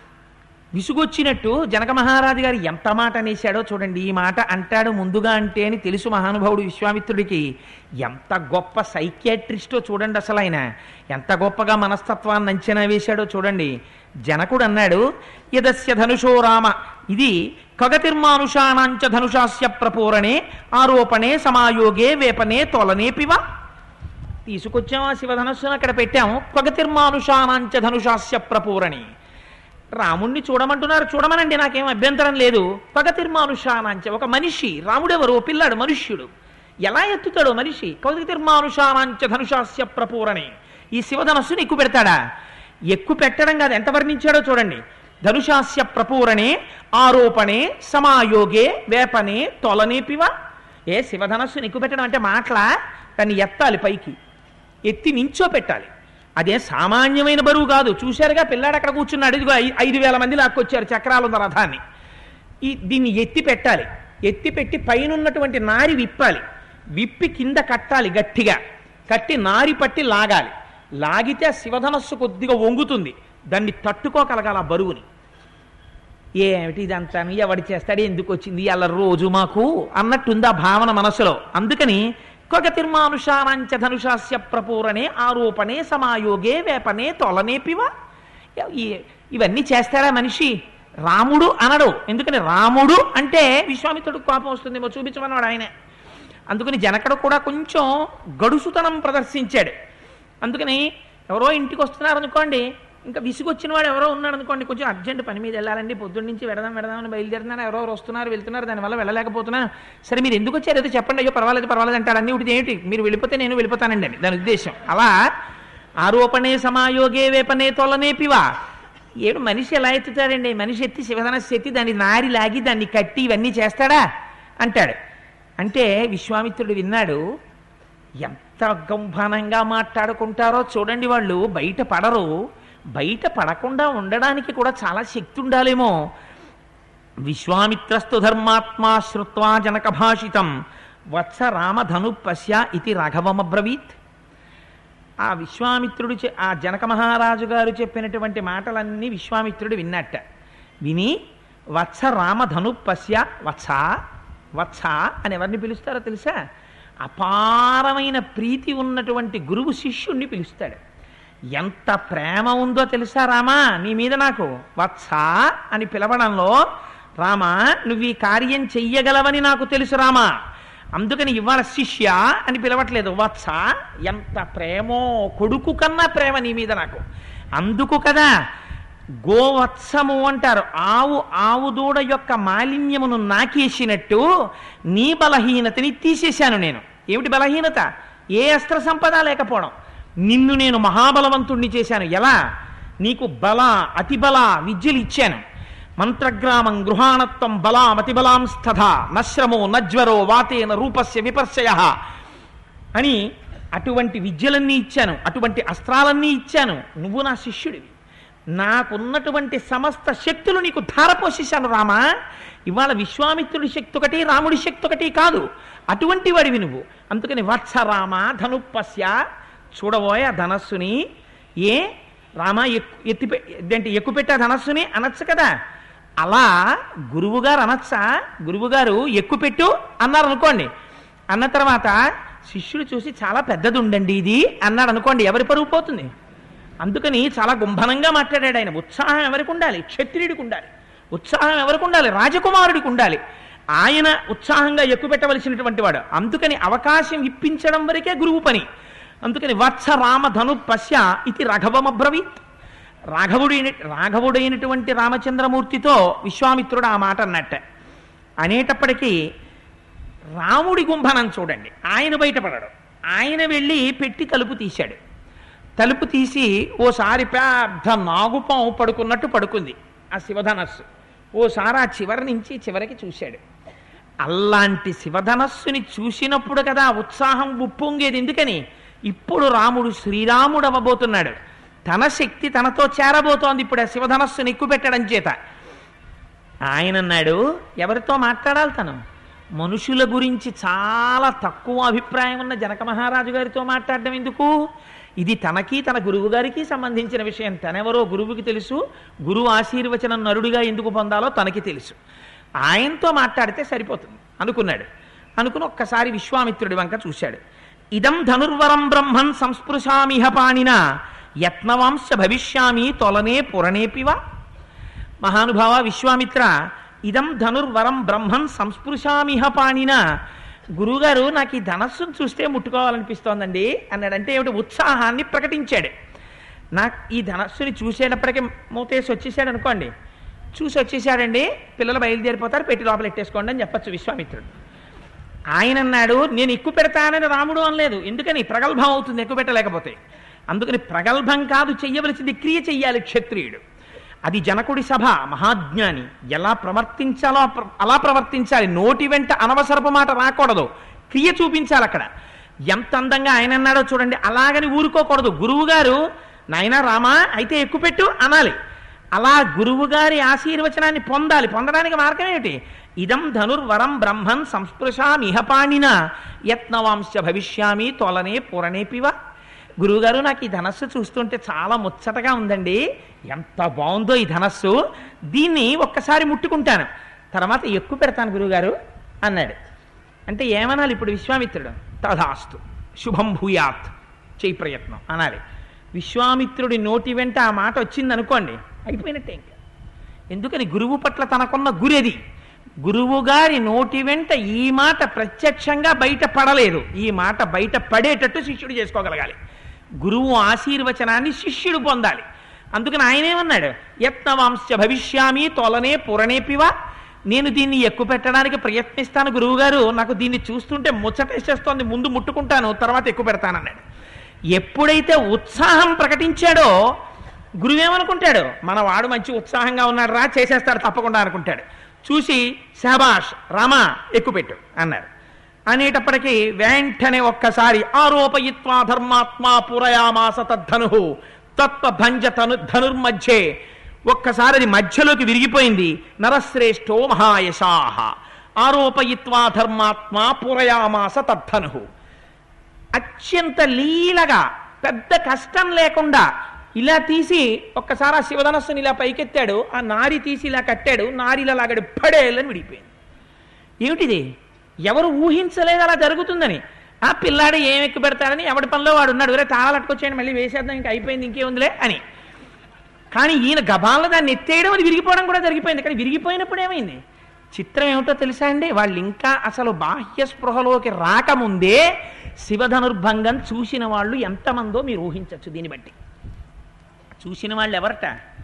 విసుగొచ్చినట్టు జనక మహారాజు గారు ఎంత మాట అనేశాడో చూడండి ఈ మాట అంటాడు ముందుగా అంటే అని తెలుసు మహానుభావుడు విశ్వామిత్రుడికి ఎంత గొప్ప సైకియాట్రిస్టో చూడండి అసలు ఆయన ఎంత గొప్పగా మనస్తత్వాన్ని అంచనా వేశాడో చూడండి జనకుడు అన్నాడు యదస్య ధనుషో రామ ఇది ఖగతిర్మానుషాణాంచ ధనుషాస్య ప్రపూరణే ఆరోపణే సమాయోగే వేపనే తొలనే పివ తీసుకొచ్చాం ఆ శివధనుస్సును అక్కడ పెట్టాం ఖగతిర్మానుషాణాంచ ధనుషాస్య ప్రపూరణి రాముణ్ణి చూడమంటున్నారు చూడమనండి నాకేం అభ్యంతరం లేదు పగతిర్మానుషానాంచ ఒక మనిషి రాముడెవరు ఓ పిల్లాడు మనుష్యుడు ఎలా ఎత్తుతాడో మనిషి కౌతిర్మానుషానాంచ ధనుషాస్య ప్రపూరణి ఈ శివధనస్సుని ఎక్కువ పెడతాడా ఎక్కువ పెట్టడం కాదు ఎంత వర్ణించాడో చూడండి ధనుషాస్య ప్రపూరణే ఆరోపణే సమాయోగే వేపనే తొలనే పివ ఏ శివధనస్సుని ఎక్కువ పెట్టడం అంటే మాటల దాన్ని ఎత్తాలి పైకి ఎత్తి నించో పెట్టాలి అదే సామాన్యమైన బరువు కాదు చూశారుగా పిల్లాడు అక్కడ కూర్చున్నాడు ఇదిగో ఐ- ఐదు వేల మంది లాక్కొచ్చారు చక్రాలు ఉన్న రథాన్ని ఈ దీన్ని ఎత్తి పెట్టాలి ఎత్తి పెట్టి పైన ఉన్నటువంటి నారి విప్పాలి విప్పి కింద కట్టాలి గట్టిగా కట్టి నారి పట్టి లాగాలి లాగితే ఆ శివధనస్సు కొద్దిగా వంగుతుంది దాన్ని తట్టుకోగలగాలి ఆ బరువుని ఏమిటి ఇదంతా ఎవడి చేస్తాడు ఎందుకు వచ్చింది అలా రోజు మాకు అన్నట్టుంది ఆ భావన మనసులో అందుకని కొగతిర్మానుషానాంచ ధనుషాస్య ప్రపూరణే ఆరోపణే సమాయోగే వేపనే తొలనే పివ ఈ- ఇవన్నీ చేస్తాడా మనిషి రాముడు అనడు ఎందుకని రాముడు అంటే విశ్వామిత్రుడు కోపం వస్తుందేమో చూపించమన్నాడు ఆయనే అందుకని జనకుడు కూడా కొంచెం గడుసుతనం ప్రదర్శించాడు అందుకని ఎవరో ఇంటికి వస్తున్నారు అనుకోండి ఇంకా విసుగొచ్చిన వాడు ఎవరో ఉన్నాడు అనుకోండి కొంచెం అర్జెంట్ పని మీద వెళ్ళాలండి పొద్దున్న నుంచి వెడదాం వెడదామని బయలుదేరుతున్నాను ఎవరో వస్తున్నారు వెళ్తున్నారు దానివల్ల వెళ్ళలేకపోతున్నాను సరే మీరు ఎందుకు వచ్చారు ఏదో చెప్పండి అయ్యో పర్వాలేదు పర్వాలేదు అంటాడు అన్ని ఒకటి ఏంటి మీరు వెళ్ళిపోతే నేను వెళ్ళిపోతానండి అని దాని ఉద్దేశం అలా ఆరోపణే సమాయోగే వేపనే తొలనేపివా ఏడు మనిషి ఎలా ఎత్తుతాడండి మనిషి ఎత్తి శివధనస్సు ఎత్తి దాన్ని నారి లాగి దాన్ని కట్టి ఇవన్నీ చేస్తాడా అంటాడు అంటే విశ్వామిత్రుడు విన్నాడు ఎంత గంభనంగా మాట్లాడుకుంటారో చూడండి వాళ్ళు బయట పడరు బయట పడకుండా ఉండడానికి కూడా చాలా శక్తి ఉండాలేమో విశ్వామిత్రస్తు ధర్మాత్మా శ్రుత్వా జనక భాషితం వత్స రామధను పశ్య ఇది రాఘవమబ్రవీత్ ఆ విశ్వామిత్రుడు చె- ఆ జనక మహారాజు గారు చెప్పినటువంటి మాటలన్నీ విశ్వామిత్రుడు విన్నట్ట విని వత్స రామధను పశ్య వత్స వత్స అని ఎవరిని పిలుస్తారో తెలుసా అపారమైన ప్రీతి ఉన్నటువంటి గురువు శిష్యుణ్ణి పిలుస్తాడు ఎంత ప్రేమ ఉందో తెలుసా రామా నీ మీద నాకు వత్స అని పిలవడంలో రామా నువ్వు ఈ కార్యం చెయ్యగలవని నాకు తెలుసు రామా అందుకని ఇవాళ శిష్య అని పిలవట్లేదు వత్స ఎంత ప్రేమో కొడుకు కన్నా ప్రేమ నీ మీద నాకు అందుకు కదా గోవత్సము అంటారు ఆవు ఆవు దూడ యొక్క మాలిన్యమును నాకేసినట్టు నీ బలహీనతని తీసేశాను నేను ఏమిటి బలహీనత ఏ అస్త్ర సంపద లేకపోవడం నిన్ను నేను మహాబలవంతుణ్ణి చేశాను ఎలా నీకు బల అతిబల విద్యలు ఇచ్చాను మంత్రగ్రామం గృహాణత్వం బలాం అతిబలాం స్థథ నశ్రమో నజ్వరో వాతేన రూపస్య విపర్శయ అని అటువంటి విద్యలన్నీ ఇచ్చాను అటువంటి అస్త్రాలన్నీ ఇచ్చాను నువ్వు నా శిష్యుడివి నాకున్నటువంటి సమస్త శక్తులు నీకు ధారపోసేశాను రామా ఇవాళ విశ్వామిత్రుడి శక్తి ఒకటి రాముడి శక్తి ఒకటి కాదు అటువంటి వాడివి నువ్వు అందుకని వత్స రామ ధనుప్పస్య చూడబోయే ఆ ధనస్సుని ఏ రామ ఎక్కు ఎత్తిపె ఏంటి ఎక్కుపెట్టే ధనస్సుని అనొచ్చు కదా అలా గురువుగారు అనొచ్చా గురువుగారు ఎక్కుపెట్టు అన్నారు అనుకోండి అన్న తర్వాత శిష్యుడు చూసి చాలా పెద్దది ఉండండి ఇది అన్నాడు అనుకోండి ఎవరి పరువు పోతుంది అందుకని చాలా గుంభనంగా మాట్లాడాడు ఆయన ఉత్సాహం ఎవరికి ఉండాలి క్షత్రియుడికి ఉండాలి ఉత్సాహం ఎవరికి ఉండాలి రాజకుమారుడికి ఉండాలి ఆయన ఉత్సాహంగా ఎక్కుపెట్టవలసినటువంటి వాడు అందుకని అవకాశం ఇప్పించడం వరకే గురువు పని అందుకని వత్స రామ ధను పశ్య ఇది రఘవమబ్రవీత్ రాఘవుడైన రాఘవుడైనటువంటి రామచంద్రమూర్తితో విశ్వామిత్రుడు ఆ మాట అన్నట్ట అనేటప్పటికీ రాముడి గుంభనం చూడండి ఆయన బయటపడడు ఆయన వెళ్ళి పెట్టి తలుపు తీశాడు తలుపు తీసి ఓసారి పెద్ద నాగుపాము పడుకున్నట్టు పడుకుంది ఆ శివధనస్సు ఓసారి ఆ చివరి నుంచి చివరికి చూశాడు అలాంటి శివధనస్సుని చూసినప్పుడు కదా ఆ ఉత్సాహం ఉప్పొంగేది ఎందుకని ఇప్పుడు రాముడు శ్రీరాముడు అవ్వబోతున్నాడు తన శక్తి తనతో చేరబోతోంది ఇప్పుడు ఆ శివధనస్సుని ఎక్కుపెట్టడం చేత ఆయన అన్నాడు ఎవరితో మాట్లాడాలి తను మనుషుల గురించి చాలా తక్కువ అభిప్రాయం ఉన్న జనక మహారాజు గారితో మాట్లాడడం ఎందుకు ఇది తనకి తన గురువు గారికి సంబంధించిన విషయం తనెవరో గురువుకి తెలుసు గురువు ఆశీర్వచనం నరుడిగా ఎందుకు పొందాలో తనకి తెలుసు ఆయనతో మాట్లాడితే సరిపోతుంది అనుకున్నాడు అనుకుని ఒక్కసారి విశ్వామిత్రుడి వంక చూశాడు ఇదం ధనుర్వరం బ్రహ్మన్ సంస్పృశామిహ పాణిన యత్నవాంశ భవిష్యామి తొలనే పురణేపివా మహానుభావ విశ్వామిత్ర ఇదం ధనుర్వరం బ్రహ్మన్ సంస్పృశామిహ పాణిన గురుగారు నాకు ఈ ధనస్సును చూస్తే ముట్టుకోవాలనిపిస్తోందండి అన్నాడంటే ఏమిటి ఉత్సాహాన్ని ప్రకటించాడు నాకు ఈ ధనస్సుని చూసేటప్పటికీ మూతేసి వచ్చేసాడు అనుకోండి చూసి వచ్చేసాడండి పిల్లలు బయలుదేరిపోతారు పెట్టి లోపల ఎట్టేసుకోండి అని చెప్పచ్చు విశ్వామిత్రుడు ఆయన అన్నాడు నేను ఎక్కువ పెడతానని రాముడు అనలేదు ఎందుకని ప్రగల్భం అవుతుంది ఎక్కువ పెట్టలేకపోతే అందుకని ప్రగల్భం కాదు చెయ్యవలసింది క్రియ చెయ్యాలి క్షత్రియుడు అది జనకుడి సభ మహాజ్ఞాని ఎలా ప్రవర్తించాలో అప్ర- అలా ప్రవర్తించాలి నోటి వెంట అనవసరపు మాట రాకూడదు క్రియ చూపించాలి అక్కడ ఎంత అందంగా ఆయన అన్నాడో చూడండి అలాగని ఊరుకోకూడదు గురువు గారు నాయనా రామా అయితే ఎక్కువ పెట్టు అనాలి అలా గురువుగారి ఆశీర్వచనాన్ని పొందాలి పొందడానికి మార్గం ఏమిటి ఇదం ధనుర్వరం బ్రహ్మన్ సంస్పృశామిహపాణిన యత్నవాంశ భవిష్యామి తొలనే పూరణేపివ గురువుగారు నాకు ఈ ధనస్సు చూస్తుంటే చాలా ముచ్చటగా ఉందండి ఎంత బాగుందో ఈ ధనస్సు దీన్ని ఒక్కసారి ముట్టుకుంటాను తర్వాత ఎక్కువ పెడతాను గురువుగారు అన్నాడు అంటే ఏమనాలి ఇప్పుడు విశ్వామిత్రుడు తథాస్తు శుభం భూయాత్ చేయి ప్రయత్నం అనాలి విశ్వామిత్రుడి నోటి వెంట ఆ మాట వచ్చింది అనుకోండి అయిపోయినట్టే ఇంకా ఎందుకని గురువు పట్ల తనకున్న గురెది గురువు గారి నోటి వెంట ఈ మాట ప్రత్యక్షంగా బయట పడలేదు ఈ మాట బయట పడేటట్టు శిష్యుడు చేసుకోగలగాలి గురువు ఆశీర్వచనాన్ని శిష్యుడు పొందాలి అందుకని ఆయనేమన్నాడు యత్నవాంశ భవిష్యామి తొలనే పురణేపివా నేను దీన్ని ఎక్కువ పెట్టడానికి ప్రయత్నిస్తాను గురువుగారు నాకు దీన్ని చూస్తుంటే ముచ్చటేసేస్తోంది ముందు ముట్టుకుంటాను తర్వాత ఎక్కువ పెడతానన్నాడు ఎప్పుడైతే ఉత్సాహం ప్రకటించాడో గురువేమనుకుంటాడు మన వాడు మంచి ఉత్సాహంగా ఉన్నాడు రా చేసేస్తాడు తప్పకుండా అనుకుంటాడు చూసి శహబాష్ రామా ఎక్కువ పెట్టు అన్నారు అనేటప్పటికీ వెంటనే ఒక్కసారి ఆరోపయిత్వా ధర్మాత్మా పురయామాస తద్ధను తత్వభంజ తను ధనుర్మధ్యే ఒక్కసారి అది మధ్యలోకి విరిగిపోయింది నరశ్రేష్ఠో మహాయశాహ ఆరోపయిత్వా ధర్మాత్మా పురయామాస తద్ధను అత్యంత లీలగా పెద్ద కష్టం లేకుండా ఇలా తీసి ఒక్కసారి ఆ శివధనస్సుని ఇలా పైకెత్తాడు ఆ నారి తీసి ఇలా కట్టాడు నారిలా లాగడు పడేళ్ళని విడిపోయింది ఏమిటిది ఎవరు ఊహించలేదు అలా జరుగుతుందని ఆ పిల్లాడు ఏం ఎక్కువ పెడతాడని ఎవడి పనిలో వాడు ఉన్నాడు వేరే తాళాలు అట్టుకొచ్చేయండి మళ్ళీ వేసేద్దాం ఇంకా అయిపోయింది ఇంకేముందిలే అని కానీ ఈయన గబాల్లో దాన్ని ఎత్తేయడం అది విరిగిపోవడం కూడా జరిగిపోయింది కానీ విరిగిపోయినప్పుడు ఏమైంది చిత్రం ఏమిటో తెలుసా అండి వాళ్ళు ఇంకా అసలు బాహ్య స్పృహలోకి రాకముందే శివధనుర్భంగం చూసిన వాళ్ళు ఎంతమందో మీరు ఊహించవచ్చు దీన్ని బట్టి చూసిన వాళ్ళు ఎవరట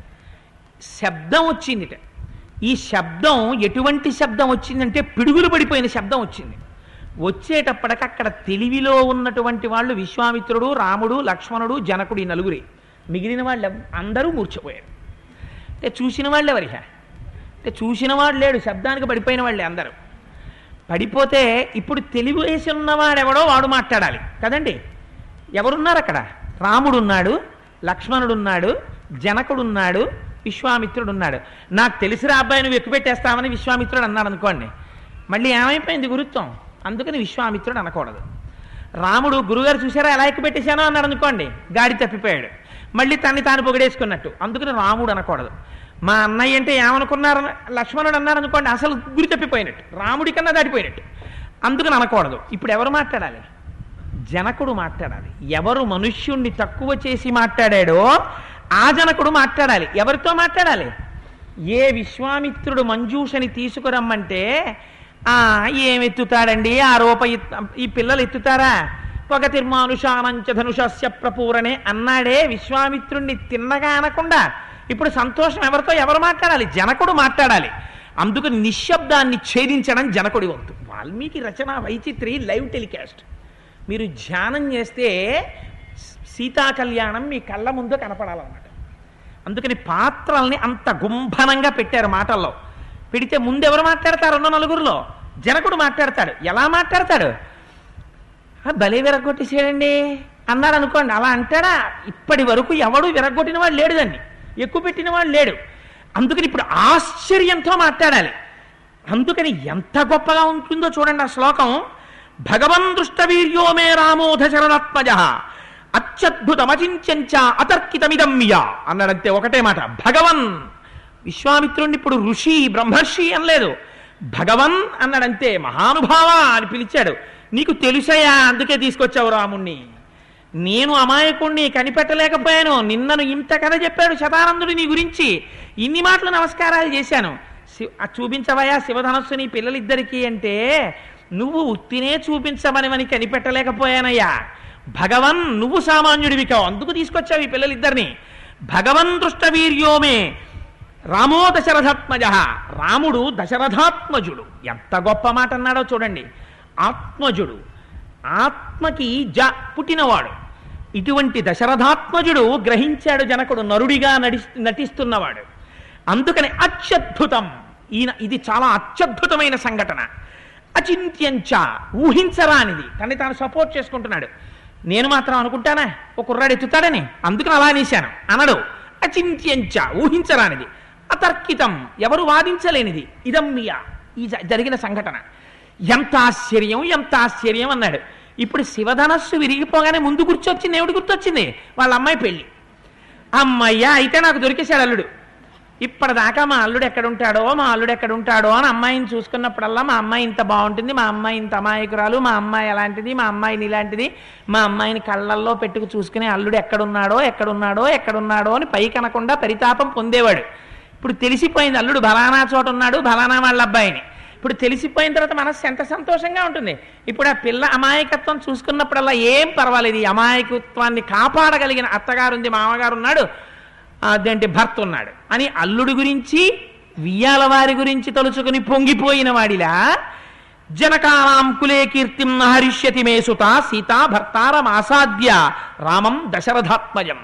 శబ్దం వచ్చిందిట ఈ శబ్దం ఎటువంటి శబ్దం వచ్చిందంటే పిడుగులు పడిపోయిన శబ్దం వచ్చింది వచ్చేటప్పటికి అక్కడ తెలివిలో ఉన్నటువంటి వాళ్ళు విశ్వామిత్రుడు రాముడు లక్ష్మణుడు జనకుడు ఈ నలుగురి మిగిలిన వాళ్ళు ఎవ్- అందరూ మూర్చిపోయారు అంటే చూసిన వాళ్ళు ఎవరిహ అంటే చూసిన వాడు లేడు శబ్దానికి పడిపోయిన వాళ్ళే అందరూ పడిపోతే ఇప్పుడు తెలివి వేసి ఉన్నవాడెవడో వాడు మాట్లాడాలి కదండి ఎవరున్నారు అక్కడ రాముడు ఉన్నాడు లక్ష్మణుడు ఉన్నాడు జనకుడు ఉన్నాడు విశ్వామిత్రుడు ఉన్నాడు నాకు తెలిసిరా అబ్బాయి నువ్వు ఎక్కువ పెట్టేస్తామని విశ్వామిత్రుడు అన్నాడు అనుకోండి మళ్ళీ ఏమైపోయింది గురుత్వం అందుకని విశ్వామిత్రుడు అనకూడదు రాముడు గురుగారు చూసారా ఎలా ఎక్కువ పెట్టేశానో అన్నాడు అనుకోండి గాడి తప్పిపోయాడు మళ్ళీ తన్ని తాను పొగిడేసుకున్నట్టు అందుకని రాముడు అనకూడదు మా అన్నయ్య అంటే ఏమనుకున్నారు లక్ష్మణుడు అన్నారు అనుకోండి అసలు గురి తప్పిపోయినట్టు రాముడి కన్నా దాటిపోయినట్టు అందుకని అనకూడదు ఇప్పుడు ఎవరు మాట్లాడాలి జనకుడు మాట్లాడాలి ఎవరు మనుష్యుణ్ణి తక్కువ చేసి మాట్లాడాడో ఆ జనకుడు మాట్లాడాలి ఎవరితో మాట్లాడాలి ఏ విశ్వామిత్రుడు మంజూషని తీసుకురమ్మంటే ఆ ఏమెత్తుతాడండి ఆ రూప ఎత్తు- ఈ పిల్లలు ఎత్తుతారా పొగ తిర్మానుషానంచ ధనుషస్య ప్రపూరణే అన్నాడే విశ్వామిత్రుణ్ణి తిన్నగా అనకుండా ఇప్పుడు సంతోషం ఎవరితో ఎవరు మాట్లాడాలి జనకుడు మాట్లాడాలి అందుకు నిశ్శబ్దాన్ని ఛేదించడం జనకుడి వంతు వాల్మీకి రచన వైచిత్రి లైవ్ టెలికాస్ట్ మీరు ధ్యానం చేస్తే సీతా కళ్యాణం మీ కళ్ళ ముందు కనపడాలన్నమాట అందుకని పాత్రల్ని అంత గుంభనంగా పెట్టారు మాటల్లో పెడితే ముందు ఎవరు మాట్లాడతారు ఉన్న నలుగురిలో జనకుడు మాట్లాడతాడు ఎలా మాట్లాడతాడు "ఆ, భలే విరగొట్టేసేయండి అన్నాడు అనుకోండి అలా అంటాడా ఇప్పటి వరకు ఎవడు విరగొట్టిన వాడు లేడు దాన్ని ఎక్కువ పెట్టిన వాడు లేడు అందుకని ఇప్పుడు ఆశ్చర్యంతో మాట్లాడాలి అందుకని ఎంత గొప్పగా ఉంటుందో చూడండి ఆ శ్లోకం భగవన్ దృష్టవీర్యో మే రామో దశరథాత్మజ అత్యద్భుతమచించంచ అతర్కితమిదం మియా అన్నాడంతే ఒకటే మాట భగవన్ విశ్వామిత్రుణ్ణి ఇప్పుడు ఋషి బ్రహ్మర్షి అనలేదు భగవన్ అన్నాడంతే మహానుభావ అని పిలిచాడు నీకు తెలుసయా అందుకే తీసుకొచ్చావు రాముణ్ణి నేను అమాయకుణ్ణి కనిపెట్టలేకపోయాను నిన్నను ఇంత కథ చెప్పాడు శతానందుడు నీ గురించి ఇన్ని మాటలు నమస్కారాలు చేశాను శి- ఆ చూపించవయా శివధనస్సు నీ పిల్లలిద్దరికీ అంటే నువ్వు ఉత్తినే చూపించమనివని కనిపెట్టలేకపోయానయ్యా భగవన్ నువ్వు సామాన్యుడివి కావు అందుకు తీసుకొచ్చావు ఈ పిల్లలిద్దరిని భగవన్ దృష్టవీర్యోమే రామో దశరథాత్మజ రాముడు దశరథాత్మజుడు ఎంత గొప్ప మాట అన్నాడో చూడండి ఆత్మజుడు ఆత్మకి జ పుట్టినవాడు ఇటువంటి దశరథాత్మజుడు గ్రహించాడు జనకుడు నరుడిగా నడి నటిస్తున్నవాడు అందుకని అత్యద్భుతం ఈయన ఇది చాలా అత్యద్భుతమైన సంఘటన అచింత్యంచ ఊహించరానిది తన్ని తాను సపోర్ట్ చేసుకుంటున్నాడు నేను మాత్రం అనుకుంటానా ఒక కుర్రాడు ఎత్తుతాడని అందుకని అలా అనేశాను అనడు అచింత్యంచ ఊహించరానిది అతర్కితం ఎవరు వాదించలేనిది ఇదమ్మియ ఈ జ- జరిగిన సంఘటన ఎంత ఆశ్చర్యం ఎంత ఆశ్చర్యం అన్నాడు ఇప్పుడు శివధనస్సు విరిగిపోగానే ముందు గుర్తొచ్చింది ఏమిటి గుర్తొచ్చింది వాళ్ళ అమ్మాయి పెళ్లి అమ్మయ్య అయితే నాకు దొరికేశాడు అల్లుడు ఇప్పటిదాకా మా అల్లుడు ఎక్కడుంటాడో మా అల్లుడు ఎక్కడుంటాడో అని అమ్మాయిని చూసుకున్నప్పుడల్లా మా అమ్మాయి ఇంత బాగుంటుంది మా అమ్మాయి ఇంత అమాయకురాలు మా అమ్మాయి ఎలాంటిది మా అమ్మాయిని ఇలాంటిది మా అమ్మాయిని కళ్ళల్లో పెట్టుకు చూసుకుని అల్లుడు ఎక్కడున్నాడో ఎక్కడున్నాడో ఎక్కడున్నాడో అని పైకి అనకుండా పరితాపం పొందేవాడు ఇప్పుడు తెలిసిపోయింది అల్లుడు బలానా చోట ఉన్నాడు బలానా వాళ్ళ అబ్బాయిని ఇప్పుడు తెలిసిపోయిన తర్వాత మనస్సు ఎంత సంతోషంగా ఉంటుంది ఇప్పుడు ఆ పిల్ల అమాయకత్వం చూసుకున్నప్పుడల్లా ఏం పర్వాలేదు ఈ అమాయకత్వాన్ని కాపాడగలిగిన అత్తగారు ఉంది మామగారు ఉన్నాడు అదేంటి భర్త ఉన్నాడు అని అల్లుడి గురించి వియ్యాల వారి గురించి తలుచుకుని పొంగిపోయిన వాడిలా జనకానాం కులే కీర్తిం నహరిష్యతి మే సుత సీతా భర్తారం ఆసాద్య రామం దశరథాత్మజం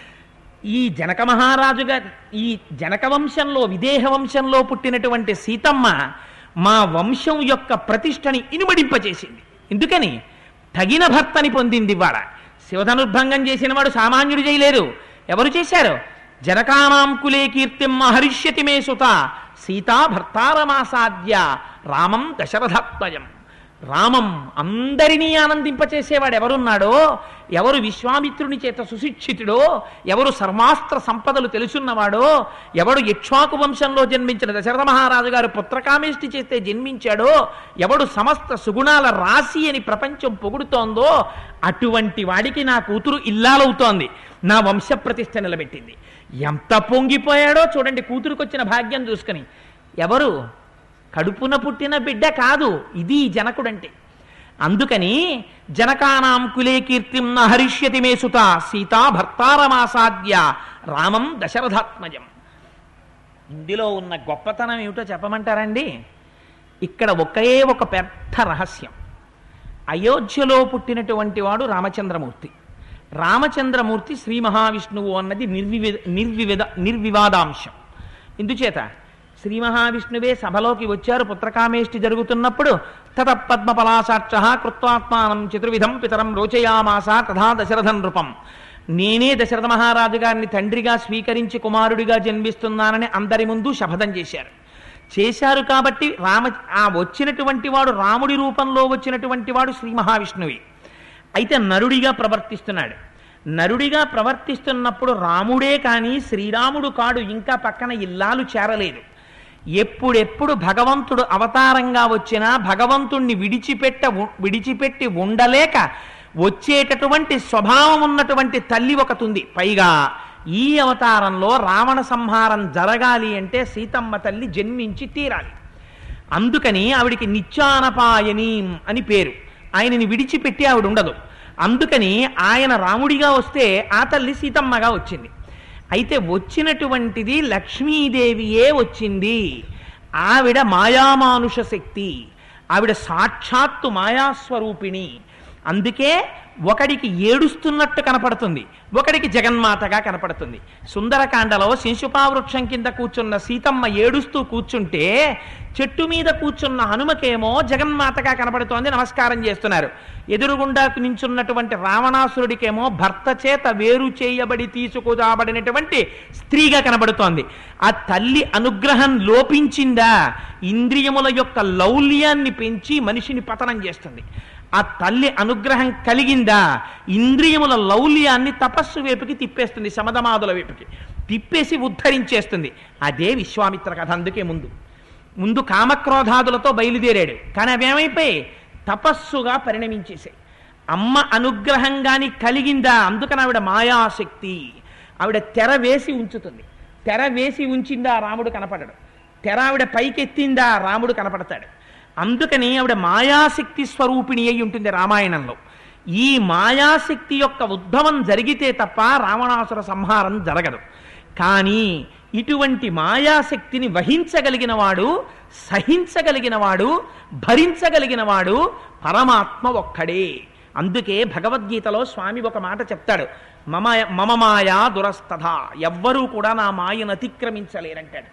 ఈ జనక మహారాజు గారి ఈ జనక వంశంలో విదేహ వంశంలో పుట్టినటువంటి సీతమ్మ మా వంశం యొక్క ప్రతిష్టని ఇనుమడింపచేసింది ఎందుకని తగిన భర్తని పొందింది ఇవాళ శివధనుర్భంగం చేసిన వాడు సామాన్యుడు చేయలేరు ఎవరు చేశారు జనకానాం కులే కీర్తిం మహరిష్యతి మే సుత సీతా భర్తారమాసాద్య రామం దశరథాత్మజం రామం అందరినీ ఆనందింపచేసేవాడు ఎవరున్నాడో ఎవరు విశ్వామిత్రుని చేత సుశిక్షితుడో ఎవరు సర్వాస్త్ర సంపదలు తెలుసున్నవాడో ఎవడు ఇక్ష్వాకు వంశంలో జన్మించిన దశరథ మహారాజు గారు పుత్రకామేష్టి చేస్తే జన్మించాడో ఎవడు సమస్త సుగుణాల రాశి అని ప్రపంచం పొగుడుతోందో అటువంటి వాడికి నా కూతురు ఇల్లాలవుతోంది నా వంశ ప్రతిష్ట నిలబెట్టింది ఎంత పొంగిపోయాడో చూడండి కూతురుకొచ్చిన భాగ్యం చూసుకుని ఎవరు కడుపున పుట్టిన బిడ్డ కాదు ఇది జనకుడంటే అందుకని జనకానాం కులే కీర్తిం నహరిష్యతి మే సుత సీతా భర్తారమాసాద్య రామం దశరథాత్మజం ఇందులో ఉన్న గొప్పతనం ఏమిటో చెప్పమంటారండి ఇక్కడ ఒకే ఒక పెద్ద రహస్యం అయోధ్యలో పుట్టినటువంటి వాడు రామచంద్రమూర్తి రామచంద్రమూర్తి శ్రీ మహావిష్ణువు అన్నది నిర్వివిద నిర్వివిద నిర్వివాదాంశం ఇందుచేత శ్రీ మహావిష్ణువే సభలోకి వచ్చారు పుత్రకామేష్టి జరుగుతున్నప్పుడు తత పద్మపలాసాక్ష కృత్వాత్మానం చతుర్విధం పితరం రోచయామాస తథా దశరథ నృపం నేనే దశరథ మహారాజు గారిని తండ్రిగా స్వీకరించి కుమారుడిగా జన్మిస్తున్నానని అందరి ముందు శపథం చేశారు చేశారు కాబట్టి రామ ఆ వచ్చినటువంటి వాడు రాముడి రూపంలో వచ్చినటువంటి వాడు శ్రీ మహావిష్ణువే అయితే నరుడిగా ప్రవర్తిస్తున్నాడు నరుడిగా ప్రవర్తిస్తున్నప్పుడు రాముడే కానీ శ్రీరాముడు కాడు ఇంకా పక్కన ఇల్లాలు చేరలేదు ఎప్పుడెప్పుడు భగవంతుడు అవతారంగా వచ్చినా భగవంతుణ్ణి విడిచిపెట్ట విడిచిపెట్టి ఉండలేక వచ్చేటటువంటి స్వభావం ఉన్నటువంటి తల్లి ఒకతుంది పైగా ఈ అవతారంలో రావణ సంహారం జరగాలి అంటే సీతమ్మ తల్లి జన్మించి తీరాలి అందుకని ఆవిడికి నిత్యానపాయని అని పేరు ఆయనని విడిచిపెట్టి ఆవిడ ఉండదు అందుకని ఆయన రాముడిగా వస్తే ఆ తల్లి సీతమ్మగా వచ్చింది అయితే వచ్చినటువంటిది లక్ష్మీదేవియే వచ్చింది ఆవిడ మాయామానుష శక్తి ఆవిడ సాక్షాత్తు మాయాస్వరూపిణి అందుకే ఒకడికి ఏడుస్తున్నట్టు కనపడుతుంది ఒకడికి జగన్మాతగా కనపడుతుంది సుందరకాండలో శిశుపావృక్షం కింద కూర్చున్న సీతమ్మ ఏడుస్తూ కూర్చుంటే చెట్టు మీద కూర్చున్న హనుమకేమో జగన్మాతగా కనపడుతోంది నమస్కారం చేస్తున్నారు ఎదురుగుండా నించున్నటువంటి రావణాసురుడికేమో భర్త చేత వేరు చేయబడి తీసుకురాబడినటువంటి స్త్రీగా కనబడుతోంది ఆ తల్లి అనుగ్రహం లోపించిందా ఇంద్రియముల యొక్క లౌల్యాన్ని పెంచి మనిషిని పతనం చేస్తుంది ఆ తల్లి అనుగ్రహం కలిగిందా ఇంద్రియముల లౌల్యాన్ని తపస్సు వైపుకి తిప్పేస్తుంది శమధమాదుల వైపుకి తిప్పేసి ఉద్ధరించేస్తుంది అదే విశ్వామిత్ర కథ అందుకే ముందు ముందు కామక్రోధాదులతో బయలుదేరాడు కానీ అవేమైపోయి తపస్సుగా పరిణమించేసాయి అమ్మ అనుగ్రహంగాని కలిగిందా అందుకని ఆవిడ మాయాశక్తి ఆవిడ తెర వేసి ఉంచుతుంది తెర వేసి ఉంచిందా రాముడు కనపడడు తెర ఆవిడ పైకెత్తిందా రాముడు కనపడతాడు అందుకని ఆవిడ మాయాశక్తి స్వరూపిణి అయి ఉంటుంది రామాయణంలో ఈ మాయాశక్తి యొక్క ఉద్భవం జరిగితే తప్ప రావణాసుర సంహారం జరగదు కానీ ఇటువంటి మాయాశక్తిని వహించగలిగిన వాడు సహించగలిగిన వాడు భరించగలిగిన వాడు పరమాత్మ ఒక్కడే అందుకే భగవద్గీతలో స్వామి ఒక మాట చెప్తాడు మమ మమ మాయా దురస్తథ ఎవ్వరూ కూడా నా మాయను అతిక్రమించలేరంటాడు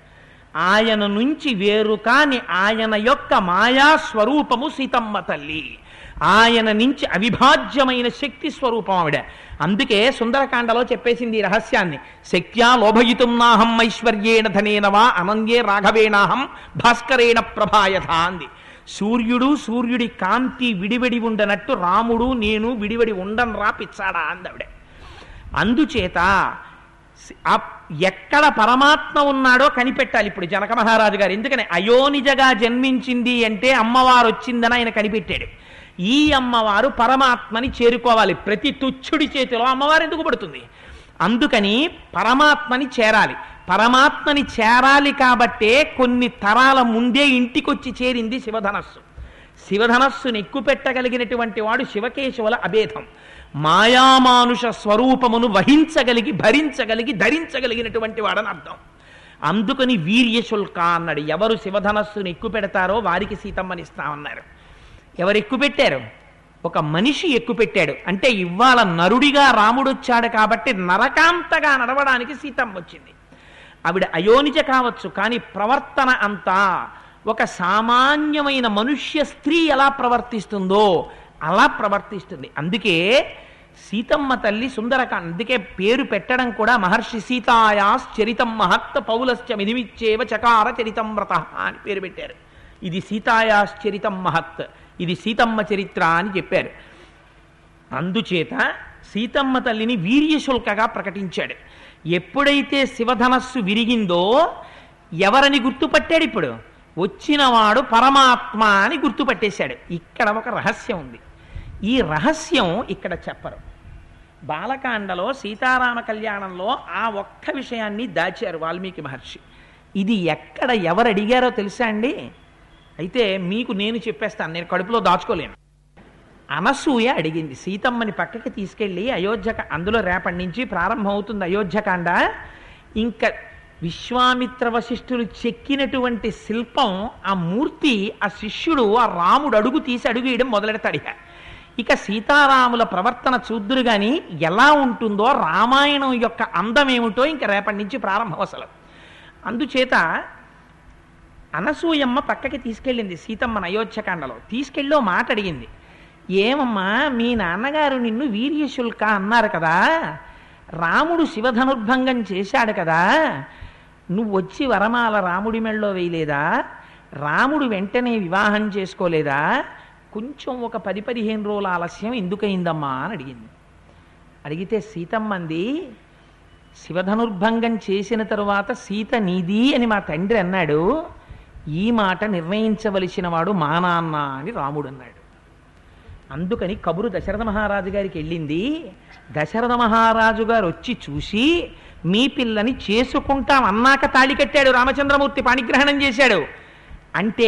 ఆయన నుంచి వేరు కాని ఆయన యొక్క మాయా స్వరూపము సీతమ్మ తల్లి ఆయన నుంచి అవిభాజ్యమైన శక్తి స్వరూపం ఆవిడ అందుకే సుందరకాండలో చెప్పేసింది ఈ రహస్యాన్ని శక్త్యా లోభయితుం నాహం ఐశ్వర్యేణ ధనేన వా అనందే రాఘవేణాహం భాస్కరేణ ప్రభాయథ అంది సూర్యుడు సూర్యుడి కాంతి విడివడి ఉండనట్టు రాముడు నేను విడివడి ఉండను రా పిచ్చాడా అందావిడ అందుచేత ఆ ఎక్కడ పరమాత్మ ఉన్నాడో కనిపెట్టాలి ఇప్పుడు జనక మహారాజు గారు ఎందుకని అయోనిజగా జన్మించింది అంటే అమ్మవారు వచ్చిందని ఆయన కనిపెట్టాడు ఈ అమ్మవారు పరమాత్మని చేరుకోవాలి ప్రతి తుచ్చుడి చేతిలో అమ్మవారు ఎందుకు పడుతుంది అందుకని పరమాత్మని చేరాలి పరమాత్మని చేరాలి కాబట్టే కొన్ని తరాల ముందే ఇంటికొచ్చి చేరింది శివధనస్సు శివధనస్సును ఎక్కుపెట్టగలిగినటువంటి వాడు శివకేశవుల అభేదం మాయామానుష స్వరూపమును వహించగలిగి భరించగలిగి ధరించగలిగినటువంటి వాడని అర్థం అందుకని వీర్యశుల్క అన్నాడు ఎవరు శివధనస్సును ఎక్కువ పెడతారో వారికి సీతమ్మని ఇస్తామన్నారు ఎవరు ఎక్కువ పెట్టారు ఒక మనిషి ఎక్కువ పెట్టాడు అంటే ఇవాళ నరుడిగా రాముడు వచ్చాడు కాబట్టి నరకాంతగా నడవడానికి సీతమ్మ వచ్చింది ఆవిడ అయోనిజ కావచ్చు కానీ ప్రవర్తన అంతా ఒక సామాన్యమైన మనుష్య స్త్రీ ఎలా ప్రవర్తిస్తుందో అలా ప్రవర్తిస్తుంది అందుకే సీతమ్మ తల్లి సుందరకాండ అందుకే పేరు పెట్టడం కూడా మహర్షి సీతాయాస్ చరితం మహత్త పౌలశ్చ మిదిమిచ్చేవ చకార చరితం వ్రత అని పేరు పెట్టారు ఇది సీతాయాస్ చరితం మహత్ ఇది సీతమ్మ చరిత్ర అని చెప్పారు అందుచేత సీతమ్మ తల్లిని వీర్యశుల్కగా ప్రకటించాడు ఎప్పుడైతే శివధనస్సు విరిగిందో ఎవరని గుర్తుపట్టాడు ఇప్పుడు వచ్చినవాడు పరమాత్మ అని గుర్తుపట్టేశాడు ఇక్కడ ఒక రహస్యం ఉంది ఈ రహస్యం ఇక్కడ చెప్పరు బాలకాండలో సీతారామ కళ్యాణంలో ఆ ఒక్క విషయాన్ని దాచారు వాల్మీకి మహర్షి ఇది ఎక్కడ ఎవరు అడిగారో తెలుసా అండి అయితే మీకు నేను చెప్పేస్తాను నేను కడుపులో దాచుకోలేను అనసూయ అడిగింది సీతమ్మని పక్కకి తీసుకెళ్ళి అయోధ్యక అందులో రేపటి నుంచి ప్రారంభమవుతుంది అయోధ్యకాండ ఇంకా విశ్వామిత్ర వశిష్ఠులు చెక్కినటువంటి శిల్పం ఆ మూర్తి ఆ శిష్యుడు ఆ రాముడు అడుగు తీసి అడుగు వేయడం మొదలెడతాడు ఇక ఇక సీతారాముల ప్రవర్తన చూద్దురు గాని ఎలా ఉంటుందో రామాయణం యొక్క అందం ఏమిటో ఇంకా రేపటి నుంచి ప్రారంభం అసలు అందుచేత అనసూయమ్మ పక్కకి తీసుకెళ్ళింది సీతమ్మన అయోధ్యకాండలో తీసుకెళ్ళి ఓ మాట అడిగింది ఏమమ్మా మీ నాన్నగారు నిన్ను వీర్యశుల్క అన్నారు కదా రాముడు శివధనుర్భంగం చేశాడు కదా నువ్వు వచ్చి వరమాల రాముడి మెళ్ళలో వేయలేదా రాముడు వెంటనే వివాహం చేసుకోలేదా కొంచెం ఒక పది పదిహేను రోజుల ఆలస్యం ఎందుకయిందమ్మా అని అడిగింది అడిగితే సీతమ్మంది శివధనుర్భంగం చేసిన తరువాత సీత నీది అని మా తండ్రి అన్నాడు ఈ మాట నిర్ణయించవలసిన వాడు మా నాన్న అని రాముడు అన్నాడు అందుకని కబురు దశరథ మహారాజు గారికి వెళ్ళింది దశరథ మహారాజు గారు వచ్చి చూసి మీ పిల్లని చేసుకుంటాం అన్నాక తాళి కట్టాడు రామచంద్రమూర్తి పాణిగ్రహణం చేశాడు అంటే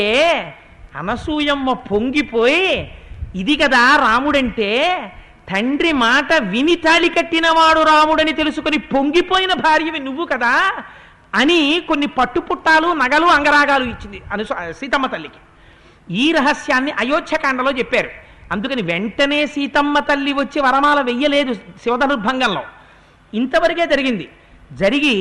అనసూయమ్మ పొంగిపోయి ఇది కదా రాముడంటే తండ్రి మాట విని తాళి కట్టినవాడు రాముడని తెలుసుకుని పొంగిపోయిన భార్యవి నువ్వు కదా అని కొన్ని పట్టుపుట్టాలు నగలు అంగరాగాలు ఇచ్చింది అను సీతమ్మ తల్లికి ఈ రహస్యాన్ని అయోధ్యకాండలో చెప్పారు అందుకని వెంటనే సీతమ్మ తల్లి వచ్చి వరమాల వెయ్యలేదు శివధనుర్భంగంలో ఇంతవరకే జరిగింది జరిగి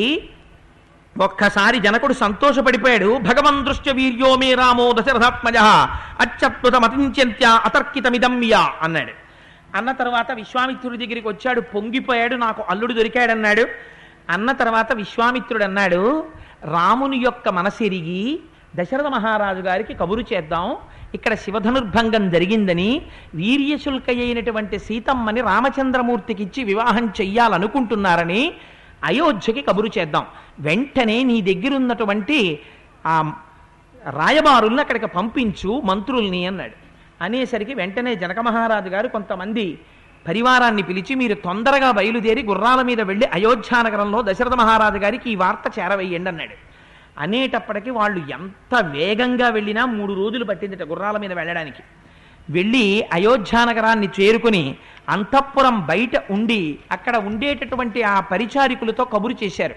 ఒక్కసారి జనకుడు సంతోషపడిపోయాడు భగవన్ దృశ్య వీర్యో మే రామో దశరథాత్మజ అత్యద్భుతమతింత్య అతర్కితమిదమ్య అన్నాడు అన్న తర్వాత విశ్వామిత్రుడి దగ్గరికి వచ్చాడు పొంగిపోయాడు నాకు అల్లుడు దొరికాడన్నాడు అన్న తర్వాత విశ్వామిత్రుడు అన్నాడు రాముని యొక్క మనసెరిగి దశరథ మహారాజు గారికి కబురు చేద్దాం ఇక్కడ శివధనుర్భంగం జరిగిందని వీర్యశుల్క అయినటువంటి సీతమ్మని రామచంద్రమూర్తికిచ్చి వివాహం చెయ్యాలనుకుంటున్నారని అయోధ్యకి కబురు చేద్దాం వెంటనే నీ దగ్గరున్నటువంటి ఆ రాయబారుల్ని అక్కడికి పంపించు మంత్రుల్ని అన్నాడు అనేసరికి వెంటనే జనక మహారాజు గారు కొంతమంది పరివారాన్ని పిలిచి మీరు తొందరగా బయలుదేరి గుర్రాల మీద వెళ్ళి అయోధ్యానగరంలో దశరథ మహారాజు గారికి ఈ వార్త చేరవేయండి అన్నాడు అనేటప్పటికి వాళ్ళు ఎంత వేగంగా వెళ్ళినా మూడు రోజులు పట్టిందిట గుర్రాల మీద వెళ్ళడానికి వెళ్ళి అయోధ్యానగరాన్ని చేరుకుని అంతఃపురం బయట ఉండి అక్కడ ఉండేటటువంటి ఆ పరిచారికులతో కబురు చేశారు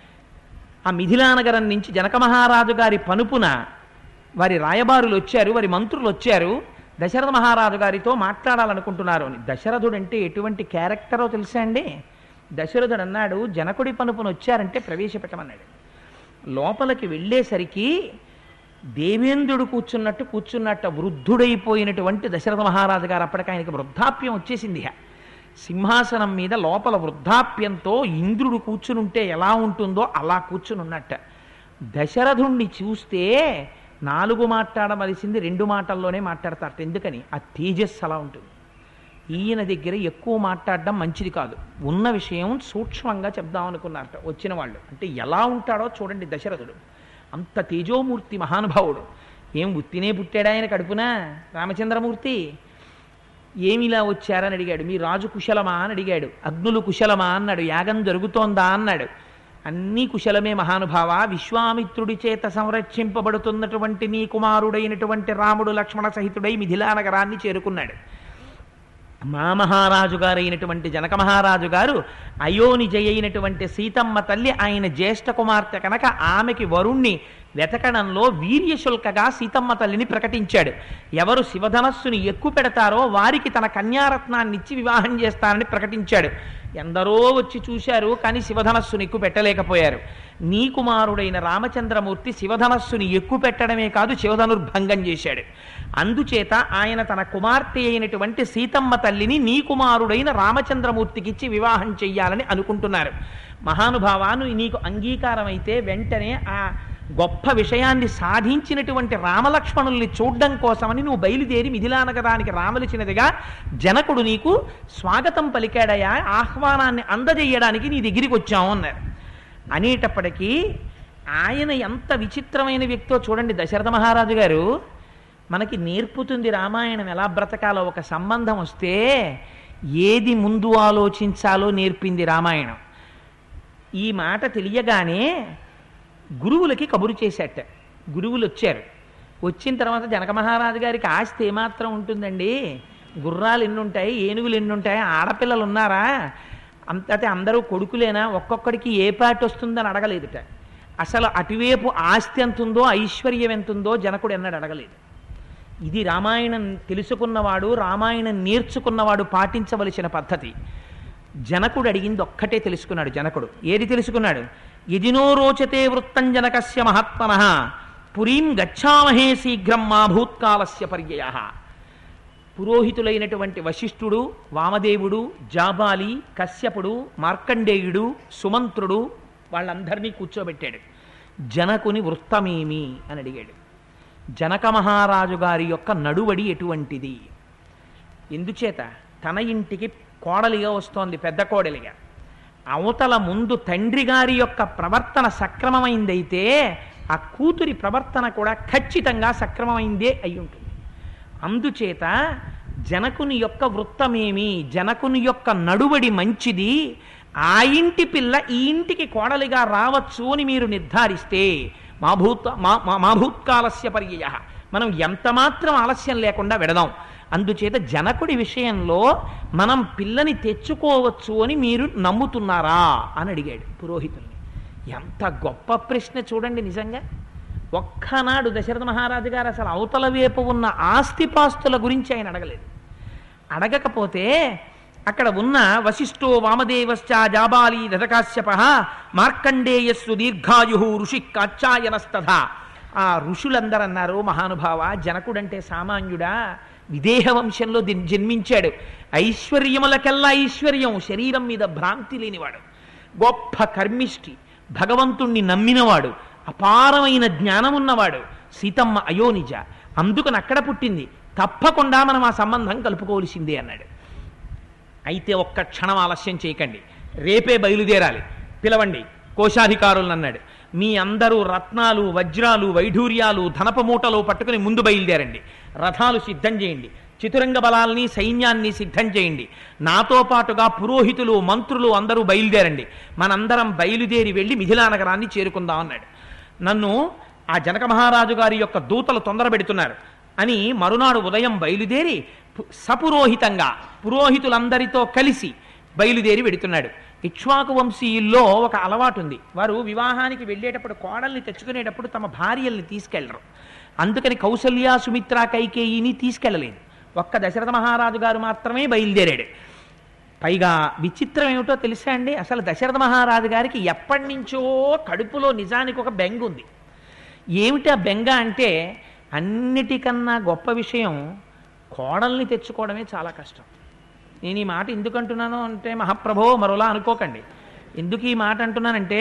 ఆ మిథిలానగరం నుంచి జనక మహారాజు గారి పనుపున వారి రాయబారులు వచ్చారు వారి మంత్రులు వచ్చారు దశరథ మహారాజు గారితో మాట్లాడాలనుకుంటున్నారు అని దశరథుడు అంటే ఎటువంటి క్యారెక్టరో తెలుసా అండి దశరథుడు అన్నాడు జనకుడి పనుపున వచ్చారంటే ప్రవేశపెట్టమన్నాడు లోపలికి వెళ్ళేసరికి దేవేంద్రుడు కూర్చున్నట్టు కూర్చున్నట్టు వృద్ధుడైపోయినటువంటి దశరథ మహారాజు గారు అప్పటికి ఆయనకి వృద్ధాప్యం వచ్చేసింది ఇహ. సింహాసనం మీద లోపల వృద్ధాప్యంతో ఇంద్రుడు కూర్చునుంటే ఎలా ఉంటుందో అలా కూర్చుని ఉన్నట్ట దశరథుణ్ణి చూస్తే నాలుగు మాట్లాడవలసింది రెండు మాటల్లోనే మాట్లాడతారట ఎందుకని ఆ తేజస్సు అలా ఉంటుంది ఈయన దగ్గర ఎక్కువ మాట్లాడడం మంచిది కాదు ఉన్న విషయం సూక్ష్మంగా చెప్దాం అనుకున్నారట వచ్చిన వాళ్ళు అంటే ఎలా ఉంటాడో చూడండి దశరథుడు అంత తేజోమూర్తి మహానుభావుడు ఏం ఉత్తినే పుట్టాడా ఆయన కడుపునా రామచంద్రమూర్తి ఏమిలా వచ్చారని అడిగాడు మీ రాజు కుశలమా అని అడిగాడు అగ్నులు కుశలమా అన్నాడు యాగం జరుగుతోందా అన్నాడు అన్నీ కుశలమే మహానుభావ విశ్వామిత్రుడి చేత సంరక్షింపబడుతున్నటువంటి నీ కుమారుడైనటువంటి రాముడు లక్ష్మణ సహితుడై మిథిలా నగరాన్ని చేరుకున్నాడు మా మహారాజు గారైనటువంటి జనక మహారాజు గారు అయోనిజయ అయినటువంటి సీతమ్మ తల్లి ఆయన జ్యేష్ఠ కుమార్తె కనుక ఆమెకి వరుణ్ణి వెతకడంలో వీర్యశుల్కగా సీతమ్మ తల్లిని ప్రకటించాడు ఎవరు శివధనస్సుని ఎక్కువ పెడతారో వారికి తన కన్యారత్నాన్ని ఇచ్చి వివాహం చేస్తానని ప్రకటించాడు ఎందరో వచ్చి చూశారు కానీ శివధనస్సుని ఎక్కువ పెట్టలేకపోయారు నీ కుమారుడైన రామచంద్రమూర్తి శివధనస్సుని ఎక్కువ పెట్టడమే కాదు శివధనుర్భంగం చేశాడు అందుచేత ఆయన తన కుమార్తె అయినటువంటి సీతమ్మ తల్లిని నీ కుమారుడైన రామచంద్రమూర్తికిచ్చి వివాహం చెయ్యాలని అనుకుంటున్నారు మహానుభావాను నీకు అంగీకారం అయితే వెంటనే ఆ గొప్ప విషయాన్ని సాధించినటువంటి రామలక్ష్మణుల్ని చూడడం కోసమని నువ్వు బయలుదేరి మిథిలా నగరానికి రామలిచినదిగా జనకుడు నీకు స్వాగతం పలికాడయా ఆహ్వానాన్ని అందజేయడానికి నీ దగ్గరికి వచ్చాము అన్నారు అనేటప్పటికీ ఆయన ఎంత విచిత్రమైన వ్యక్తో చూడండి దశరథ మహారాజు గారు మనకి నేర్పుతుంది రామాయణం ఎలా బ్రతకాలో ఒక సంబంధం వస్తే ఏది ముందు ఆలోచించాలో నేర్పింది రామాయణం ఈ మాట తెలియగానే గురువులకి కబురు చేశాట గురువులు వచ్చారు వచ్చిన తర్వాత జనక మహారాజు గారికి ఆస్తి ఏమాత్రం ఉంటుందండి గుర్రాలు ఎన్ని ఉంటాయి ఏనుగులు ఎన్ని ఉంటాయి ఆడపిల్లలు ఉన్నారా అంతే అందరూ కొడుకులేనా ఒక్కొక్కడికి ఏ పాటి వస్తుందని అడగలేదుట అసలు అటువైపు ఆస్తి ఎంత ఉందో ఐశ్వర్యం ఎంత ఉందో జనకుడు ఎన్నడు అడగలేదు ఇది రామాయణం తెలుసుకున్నవాడు రామాయణం నేర్చుకున్నవాడు పాటించవలసిన పద్ధతి జనకుడు అడిగింది ఒక్కటే తెలుసుకున్నాడు జనకుడు ఏది తెలుసుకున్నాడు ఎదినో రోచతే వృత్తం జనకస్య మహాత్మన పురీం గచ్చామహే శీఘ్రం మా భూత్కాలస్య పర్యయ పురోహితులైనటువంటి వశిష్ఠుడు వామదేవుడు జాబాలి కశ్యపుడు మార్కండేయుడు సుమంత్రుడు వాళ్ళందరినీ కూర్చోబెట్టాడు జనకుని వృత్తమేమి అని అడిగాడు జనక మహారాజు గారి యొక్క నడువడి ఎటువంటిది ఎందుచేత తన ఇంటికి కోడలిగా వస్తోంది పెద్ద కోడలిగా అవతల ముందు తండ్రి గారి యొక్క ప్రవర్తన సక్రమమైందైతే ఆ కూతురి ప్రవర్తన కూడా ఖచ్చితంగా సక్రమమైందే అయి ఉంటుంది అందుచేత జనకుని యొక్క వృత్తమేమి జనకుని యొక్క నడువడి మంచిది ఆ ఇంటి పిల్ల ఈ ఇంటికి కోడలిగా రావచ్చు అని మీరు నిర్ధారిస్తే మా భూత మా మా- మా భూత్కాలస్య పర్యయ మనం ఎంత మాత్రం ఆలస్యం లేకుండా వెడదాం అందుచేత జనకుడి విషయంలో మనం పిల్లని తెచ్చుకోవచ్చు అని మీరు నమ్ముతున్నారా అని అడిగాడు పురోహితుల్ని ఎంత గొప్ప ప్రశ్న చూడండి నిజంగా ఒక్కనాడు దశరథ మహారాజు గారు అసలు అవతల వైపు ఉన్న ఆస్తిపాస్తుల గురించి ఆయన అడగలేదు అడగకపోతే అక్కడ ఉన్న వశిష్ఠో వామదేవశ్చ జాబాలి దశకాశ్యప మార్కండేయస్సు దీర్ఘాయు ఋషి కాచ్చాయనస్తథ ఆ ఋషులందరూ అన్నారు మహానుభావ జనకుడంటే సామాన్యుడా విదేహ వంశంలో దిన్- జన్మించాడు ఐశ్వర్యములకెల్లా ఐశ్వర్యం శరీరం మీద భ్రాంతి లేనివాడు గొప్ప కర్మిష్టి భగవంతుణ్ణి నమ్మినవాడు అపారమైన జ్ఞానం ఉన్నవాడు సీతమ్మ అయోనిజ అందుకని అక్కడ పుట్టింది తప్పకుండా మనం ఆ సంబంధం కలుపుకోవలసిందే అన్నాడు అయితే ఒక్క క్షణం ఆలస్యం చేయకండి రేపే బయలుదేరాలి పిలవండి కోశాధికారులను అన్నాడు మీ అందరూ రత్నాలు వజ్రాలు వైఢూర్యాలు ధనప మూటలు పట్టుకుని ముందు బయలుదేరండి రథాలు సిద్ధం చేయండి చతురంగ బలాల్ని సైన్యాన్ని సిద్ధం చేయండి నాతో పాటుగా పురోహితులు మంత్రులు అందరూ బయలుదేరండి మనందరం బయలుదేరి వెళ్ళి మిథిలా నగరాన్ని చేరుకుందాం అన్నాడు నన్ను ఆ జనక మహారాజు గారి యొక్క దూతలు తొందర పెడుతున్నారు అని మరునాడు ఉదయం బయలుదేరి పు- సపురోహితంగా పురోహితులందరితో కలిసి బయలుదేరి వెడుతున్నాడు ఇక్ష్వాకు వంశీయుల్లో ఒక అలవాటు ఉంది వారు వివాహానికి వెళ్ళేటప్పుడు కోడల్ని తెచ్చుకునేటప్పుడు తమ భార్యల్ని తీసుకెళ్లరు అందుకని కౌసల్య సుమిత్ర కైకేయిని తీసుకెళ్ళలేదు ఒక్క దశరథ మహారాజు గారు మాత్రమే బయలుదేరాడు పైగా విచిత్రం ఏమిటో తెలుసా అండి అసలు దశరథ మహారాజు గారికి ఎప్పటి నుంచో కడుపులో నిజానికి ఒక బెంగ ఉంది ఏమిటా బెంగ అంటే అన్నిటికన్నా గొప్ప విషయం కోడల్ని తెచ్చుకోవడమే చాలా కష్టం నేను ఈ మాట ఎందుకు అంటున్నాను అంటే మహాప్రభో మరోలా అనుకోకండి ఎందుకు ఈ మాట అంటున్నానంటే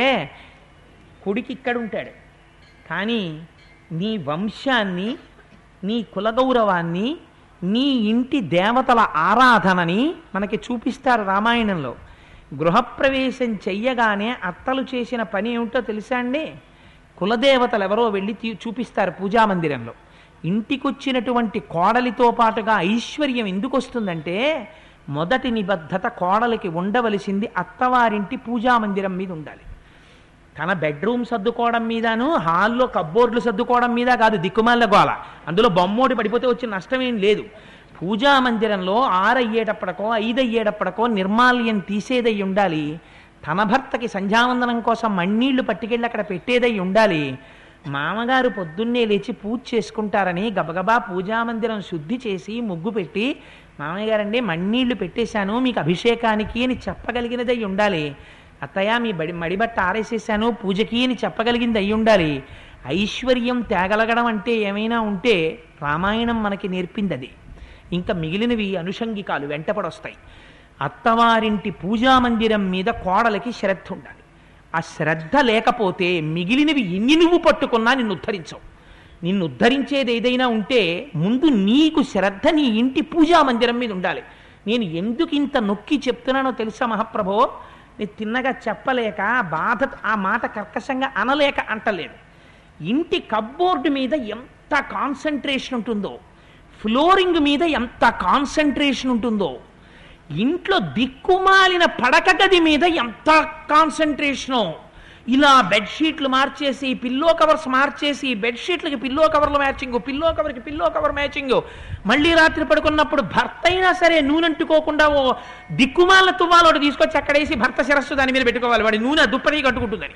కొడుకు ఇక్కడ ఉంటాడు కానీ నీ వంశాన్ని నీ కులగౌరవాన్ని నీ ఇంటి దేవతల ఆరాధనని మనకి చూపిస్తారు రామాయణంలో గృహప్రవేశం చెయ్యగానే అత్తలు చేసిన పని ఏమిటో తెలుసా అండి కులదేవతలు ఎవరో వెళ్ళి తీ- చూపిస్తారు పూజామందిరంలో ఇంటికొచ్చినటువంటి కోడలితో పాటుగా ఐశ్వర్యం ఎందుకు వస్తుందంటే మొదటి నిబద్ధత కోడలికి ఉండవలసింది అత్తవారింటి పూజామందిరం మీద ఉండాలి తన బెడ్రూమ్ సర్దుకోవడం మీదను హాల్లో కబ్బోర్డ్లు సర్దుకోవడం మీద కాదు దిక్కుమాల గోల అందులో బొమ్మోటి పడిపోతే వచ్చిన నష్టం ఏం లేదు పూజా మందిరంలో ఆరయ్యేటప్పటికో ఐదయ్యేటప్పటికో నిర్మాల్యం తీసేదై ఉండాలి తన భర్తకి సంధ్యావందనం కోసం మಣ್ಣీళ్లు పట్టుకెళ్ళి అక్కడ పెట్టేదై ఉండాలి మామగారు పొద్దున్నే లేచి పూజ చేసుకుంటారని గబగబా పూజామందిరం శుద్ధి చేసి ముగ్గు పెట్టి మామయ్య గారండి మಣ್ಣీళ్లు పెట్టేశాను మీకు అభిషేకానికి అని చెప్పగలిగినదై ఉండాలి అత్తయ్య మీ బడి మడిబట్ట ఆరేసేసాను పూజకి అని చెప్పగలిగింది అయి ఉండాలి ఐశ్వర్యం తేగలగడం అంటే ఏమైనా ఉంటే రామాయణం మనకి నేర్పింది అది ఇంకా మిగిలినవి అనుషంగికాలు వెంటపడొస్తాయి అత్తవారింటి పూజామందిరం మీద కోడలకి శ్రద్ధ ఉండాలి ఆ శ్రద్ధ లేకపోతే మిగిలినవి ఎన్ని నువ్వు పట్టుకున్నా నిన్ను ఉద్ధరించవు నిన్ను ఉద్ధరించేది ఏదైనా ఉంటే ముందు నీకు శ్రద్ధ నీ ఇంటి పూజా మందిరం మీద ఉండాలి నేను ఎందుకు ఇంత నొక్కి చెప్తున్నానో తెలుసా మహాప్రభో నేను తిన్నగా చెప్పలేక ఆ బాధ ఆ మాట కర్కశంగా అనలేక అంటలేదు ఇంటి కబ్బోర్డు మీద ఎంత కాన్సన్ట్రేషన్ ఉంటుందో ఫ్లోరింగ్ మీద ఎంత కాన్సన్ట్రేషన్ ఉంటుందో ఇంట్లో దిక్కుమాలిన పడక గది మీద ఎంత కాన్సన్ట్రేషను ఇలా బెడ్షీట్లు మార్చేసి పిల్లో కవర్స్ మార్చేసి బెడ్షీట్లకి పిల్లో కవర్లు మ్యాచింగ్ పిల్లో కవర్కి పిల్లో కవర్ మ్యాచింగ్ మళ్ళీ రాత్రి పడుకున్నప్పుడు భర్త అయినా సరే నూనె అంటుకోకుండా ఓ దిక్కుమాలిన తువ్వాలు ఒకటి తీసుకొచ్చి అక్కడేసి భర్త శిరస్సు దాని మీద పెట్టుకోవాలి వాడి నూనె దుప్పటి కట్టుకుంటుందని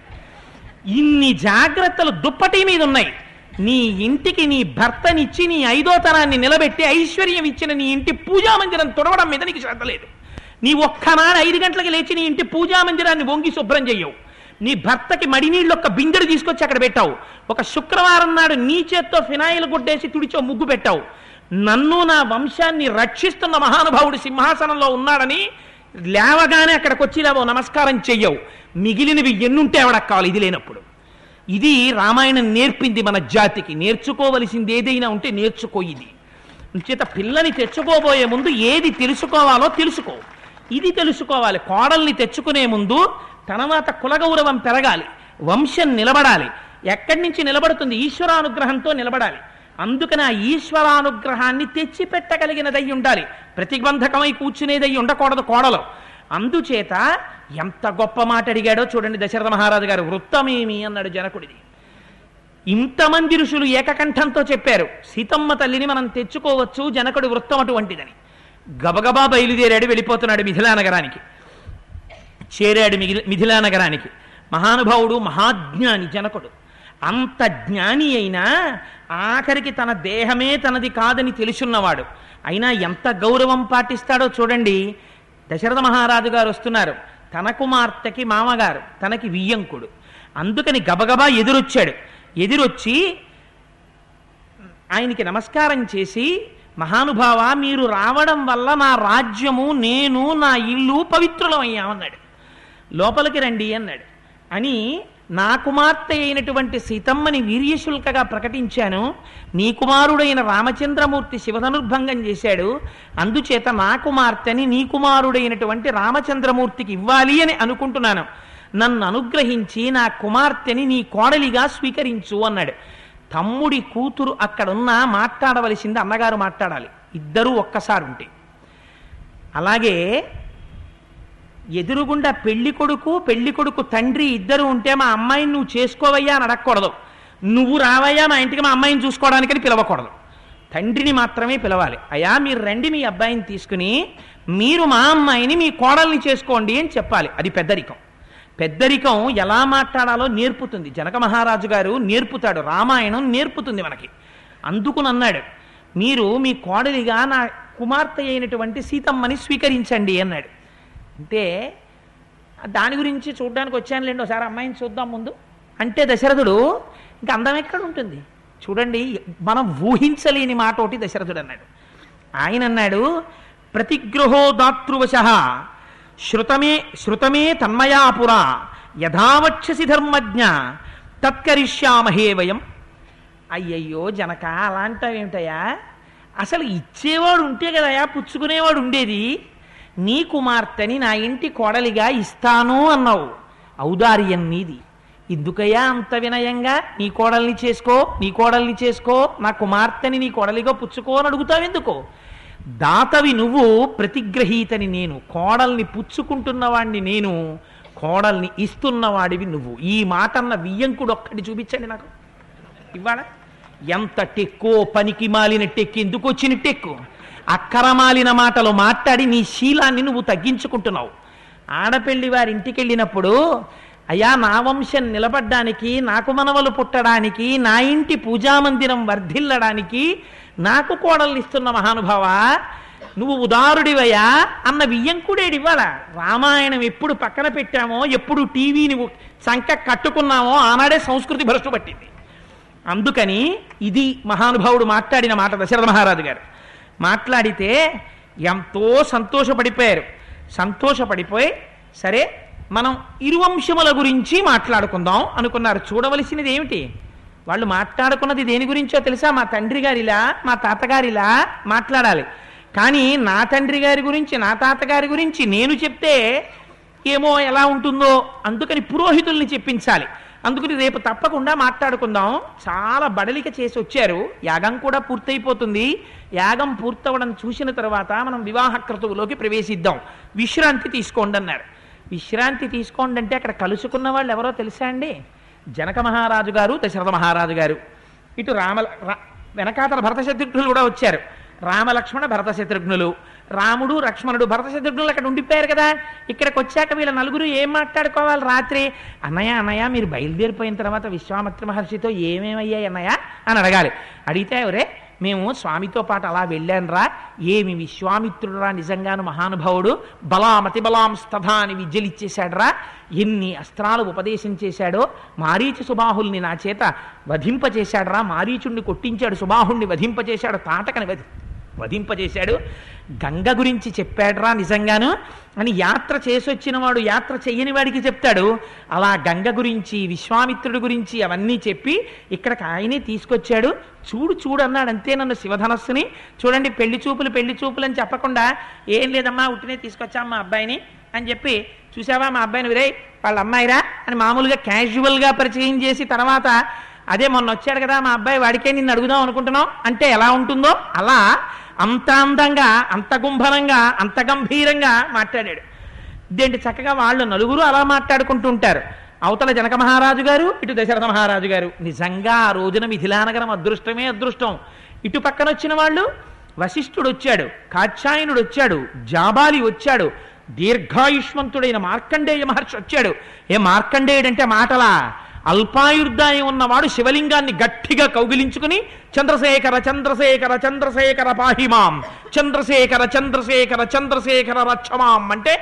ఇన్ని జాగ్రత్తలు దుప్పటి మీద ఉన్నాయి నీ ఇంటికి నీ భర్తనిచ్చి నీ ఐదో తనాన్ని నిలబెట్టి ఐశ్వర్యం ఇచ్చిన నీ ఇంటి పూజా మందిరం తుడవడం మీద నీకు శ్రద్ధ లేదు నీ ఒక్కనాడు ఐదు గంటలకు లేచి నీ ఇంటి పూజా మందిరాన్ని వంగి శుభ్రం చెయ్యవు నీ భర్తకి మడినీళ్ళు ఒక బిందెడు తీసుకొచ్చి అక్కడ పెట్టావు ఒక శుక్రవారం నాడు నీ చేత్తో ఫినాయిల్ గుడ్డేసి తుడిచో ముగ్గు పెట్టావు నన్ను నా వంశాన్ని రక్షిస్తున్న మహానుభావుడు సింహాసనంలో ఉన్నాడని లేవగానే అక్కడికి వచ్చి లేవో నమస్కారం చెయ్యవు మిగిలినవి ఎన్నుంటే ఆవిడకు కావాలి ఇది లేనప్పుడు ఇది రామాయణం నేర్పింది మన జాతికి నేర్చుకోవలసింది ఏదైనా ఉంటే నేర్చుకో ఇది చేత పిల్లని తెచ్చుకోబోయే ముందు ఏది తెలుసుకోవాలో తెలుసుకో ఇది తెలుసుకోవాలి కోడల్ని తెచ్చుకునే ముందు తర్వాత కులగౌరవం పెరగాలి వంశం నిలబడాలి ఎక్కడి నుంచి నిలబడుతుంది ఈశ్వరానుగ్రహంతో నిలబడాలి అందుకని ఆ ఈశ్వరానుగ్రహాన్ని తెచ్చి పెట్టగలిగినదై ఉండాలి ప్రతిబంధకమై కూర్చునేదై ఉండకూడదు కోడలు అందుచేత ఎంత గొప్ప మాట అడిగాడో చూడండి దశరథ మహారాజు గారు వృత్తమేమి అన్నాడు జనకుడిది ఇంతమంది ఋషులు ఏకకంఠంతో చెప్పారు సీతమ్మ తల్లిని మనం తెచ్చుకోవచ్చు జనకుడి వృత్తం అటువంటిదని గబగబా బయలుదేరాడు వెళ్ళిపోతున్నాడు మిథిలా నగరానికి చేరాడు మిగిలి మిథిలా నగరానికి మహానుభావుడు మహాజ్ఞాని జనకుడు అంత జ్ఞాని అయినా ఆఖరికి తన దేహమే తనది కాదని తెలుసున్నవాడు అయినా ఎంత గౌరవం పాటిస్తాడో చూడండి దశరథ మహారాజు గారు వస్తున్నారు తన కుమార్తెకి మామగారు తనకి వియ్యంకుడు అందుకని గబగబా ఎదురొచ్చాడు ఎదురొచ్చి ఆయనకి నమస్కారం చేసి మహానుభావ మీరు రావడం వల్ల నా రాజ్యము నేను నా ఇల్లు పవిత్రులమయ్యామన్నాడు లోపలికి రండి అన్నాడు అని నా కుమార్తె అయినటువంటి సీతమ్మని వీర్యశుల్కగా ప్రకటించాను నీ కుమారుడైన రామచంద్రమూర్తి శివధనుర్భంగం చేశాడు అందుచేత నా కుమార్తెని నీ కుమారుడైనటువంటి రామచంద్రమూర్తికి ఇవ్వాలి అని అనుకుంటున్నాను నన్ను అనుగ్రహించి నా కుమార్తెని నీ కోడలిగా స్వీకరించు అన్నాడు తమ్ముడి కూతురు అక్కడున్న మాట్లాడవలసింది అన్నగారు మాట్లాడాలి ఇద్దరూ ఒక్కసారి ఉంటే అలాగే ఎదురుగుండా పెళ్లి కొడుకు పెళ్లి కొడుకు తండ్రి ఇద్దరు ఉంటే మా అమ్మాయిని నువ్వు చేసుకోవయ్యా అని అడగకూడదు నువ్వు రావయ్యా మా ఇంటికి మా అమ్మాయిని చూసుకోవడానికని పిలవకూడదు తండ్రిని మాత్రమే పిలవాలి అయ్యా మీరు రండి మీ అబ్బాయిని తీసుకుని మీరు మా అమ్మాయిని మీ కోడల్ని చేసుకోండి అని చెప్పాలి అది పెద్దరికం పెద్దరికం ఎలా మాట్లాడాలో నేర్పుతుంది జనక మహారాజు గారు నేర్పుతాడు రామాయణం నేర్పుతుంది మనకి అందుకునన్నాడు మీరు మీ కోడలిగా నా కుమార్తె అయినటువంటి సీతమ్మని స్వీకరించండి అన్నాడు అంటే దాని గురించి చూడడానికి వచ్చానులేండి ఒకసారి అమ్మాయిని చూద్దాం ముందు అంటే దశరథుడు ఇంకా అందం ఎక్కడ ఉంటుంది చూడండి మనం ఊహించలేని మాట ఒకటి దశరథుడు అన్నాడు ఆయన అన్నాడు ప్రతిగృహో దాతృవశ శృతమే శృతమే తన్మయాపురా యథావక్షసి ధర్మజ్ఞ తత్కరిష్యామహే వయం అయ్యయ్యో జనక అలాంటివేమిటయా అసలు ఇచ్చేవాడు ఉంటే కదయా పుచ్చుకునేవాడు ఉండేది నీ కుమార్తెని నా ఇంటి కోడలిగా ఇస్తాను అన్నావు ఔదార్యం నీది ఎందుకయ్యా అంత వినయంగా నీ కోడల్ని చేసుకో నీ కోడల్ని చేసుకో నా కుమార్తెని నీ కోడలిగా పుచ్చుకో అని అడుగుతావు ఎందుకో దాతవి నువ్వు ప్రతిగ్రహీతని నేను కోడల్ని పుచ్చుకుంటున్నవాడిని నేను కోడల్ని ఇస్తున్నవాడివి నువ్వు ఈ మాట అన్న వియ్యంకుడు ఒక్కటి చూపించండి నాకు ఇవాళ ఎంత టెక్కో పనికి మాలిన టెక్కు ఎందుకు వచ్చిన టెక్కు అక్కరమాలిన మాటలు మాట్లాడి నీ శీలాన్ని నువ్వు తగ్గించుకుంటున్నావు ఆడపెళ్లి వారి ఇంటికి వెళ్ళినప్పుడు అయ్యా నా వంశం నిలబడ్డానికి నాకు మనవలు పుట్టడానికి నా ఇంటి పూజామందిరం వర్ధిల్లడానికి నాకు కోడలు ఇస్తున్న మహానుభావ నువ్వు ఉదారుడివయ్యా అన్న వియ్యంకుడేడు ఇవాళ రామాయణం ఎప్పుడు పక్కన పెట్టామో ఎప్పుడు టీవీని సంక కట్టుకున్నామో ఆనాడే సంస్కృతి భ్రష్టు పట్టింది అందుకని ఇది మహానుభావుడు మాట్లాడిన మాట దశరథ మహారాజు గారు మాట్లాడితే ఎంతో సంతోషపడిపోయారు సంతోషపడిపోయి సరే మనం ఇరువంశముల గురించి మాట్లాడుకుందాం అనుకున్నారు చూడవలసినది ఏమిటి వాళ్ళు మాట్లాడుకున్నది దేని గురించో తెలుసా మా తండ్రి గారిలా మా తాతగారిలా మాట్లాడాలి కానీ నా తండ్రి గారి గురించి నా తాతగారి గురించి నేను చెప్తే ఏమో ఎలా ఉంటుందో అందుకని పురోహితుల్ని చెప్పించాలి అందుకని రేపు తప్పకుండా మాట్లాడుకుందాం చాలా బడలిక చేసి వచ్చారు యాగం కూడా పూర్తయిపోతుంది యాగం పూర్తవడం చూసిన తర్వాత మనం వివాహ క్రతువులోకి ప్రవేశిద్దాం విశ్రాంతి తీసుకోండి అన్నారు విశ్రాంతి తీసుకోండి అంటే అక్కడ కలుసుకున్న వాళ్ళు ఎవరో తెలుసా అండి జనక మహారాజు గారు దశరథ మహారాజు గారు ఇటు రామ రా- వెనకాతల భరత శత్రుఘ్నులు కూడా వచ్చారు రామలక్ష్మణ భరత శత్రుఘ్నులు రాముడు లక్ష్మణుడు భరత శత్రుఘ్నులు అక్కడ ఉండిపోయారు కదా ఇక్కడికి వచ్చాక వీళ్ళ నలుగురు ఏం మాట్లాడుకోవాలి రాత్రి అన్నయ్య అన్నయ్య మీరు బయలుదేరిపోయిన తర్వాత విశ్వామిత్ర మహర్షితో ఏమేమయ్యాయి అన్నయ్య అని అడగాలి అడిగితే ఎవరే మేము స్వామితో పాటు అలా వెళ్ళానురా ఏమి విశ్వామిత్రుడురా నిజంగాను మహానుభావుడు బలామతి బలాం స్తథా అని విద్యలిచ్చేశాడురా ఎన్ని అస్త్రాలు ఉపదేశం చేశాడో మారీచి సుబాహుల్ని నా చేత వధింపచేశాడురా మారీచుణ్ణి కొట్టించాడు సుబాహుణ్ణి వధింపచేశాడు తాటకని వధి వధింపజేశాడు గంగ గురించి చెప్పాడురా నిజంగాను అని యాత్ర చేసొచ్చిన వాడు యాత్ర చెయ్యని వాడికి చెప్తాడు అలా గంగ గురించి విశ్వామిత్రుడి గురించి అవన్నీ చెప్పి ఇక్కడికి ఆయనే తీసుకొచ్చాడు చూడు చూడు అన్నాడు అంతే నన్ను శివధనస్సుని చూడండి పెళ్లి చూపులు పెళ్లి చూపులు అని చెప్పకుండా ఏం లేదమ్మా ఉట్టినే తీసుకొచ్చాం మా అబ్బాయిని అని చెప్పి చూసావా మా అబ్బాయిని విరే వాళ్ళ అమ్మాయిరా అని మామూలుగా క్యాజువల్గా పరిచయం చేసి తర్వాత అదే మొన్న వచ్చాడు కదా మా అబ్బాయి వాడికే నిన్ను అడుగుదాం అనుకుంటున్నాం అంటే ఎలా ఉంటుందో అలా అంత అందంగా అంత గుంభనంగా అంత గంభీరంగా మాట్లాడాడు ఇదేంటి చక్కగా వాళ్ళు నలుగురు అలా మాట్లాడుకుంటూ ఉంటారు అవతల జనక మహారాజు గారు ఇటు దశరథ మహారాజు గారు నిజంగా ఆ రోజున మిథిలానగరం అదృష్టమే అదృష్టం ఇటు పక్కన వచ్చిన వాళ్ళు వశిష్ఠుడు వచ్చాడు కాత్యాయనుడు వచ్చాడు జాబాలి వచ్చాడు దీర్ఘాయుష్మంతుడైన మార్కండేయ మహర్షి వచ్చాడు ఏ మార్కండేయుడంటే మాటలా అల్పాయుర్దాయం ఉన్నవాడు శివలింగాన్ని గట్టిగా కౌగిలించుకుని చంద్రశేఖర చంద్రశేఖర చంద్రశేఖర పాహిమాం చంద్రశేఖర చంద్రశేఖర చంద్రశేఖర రక్షమాం అంటే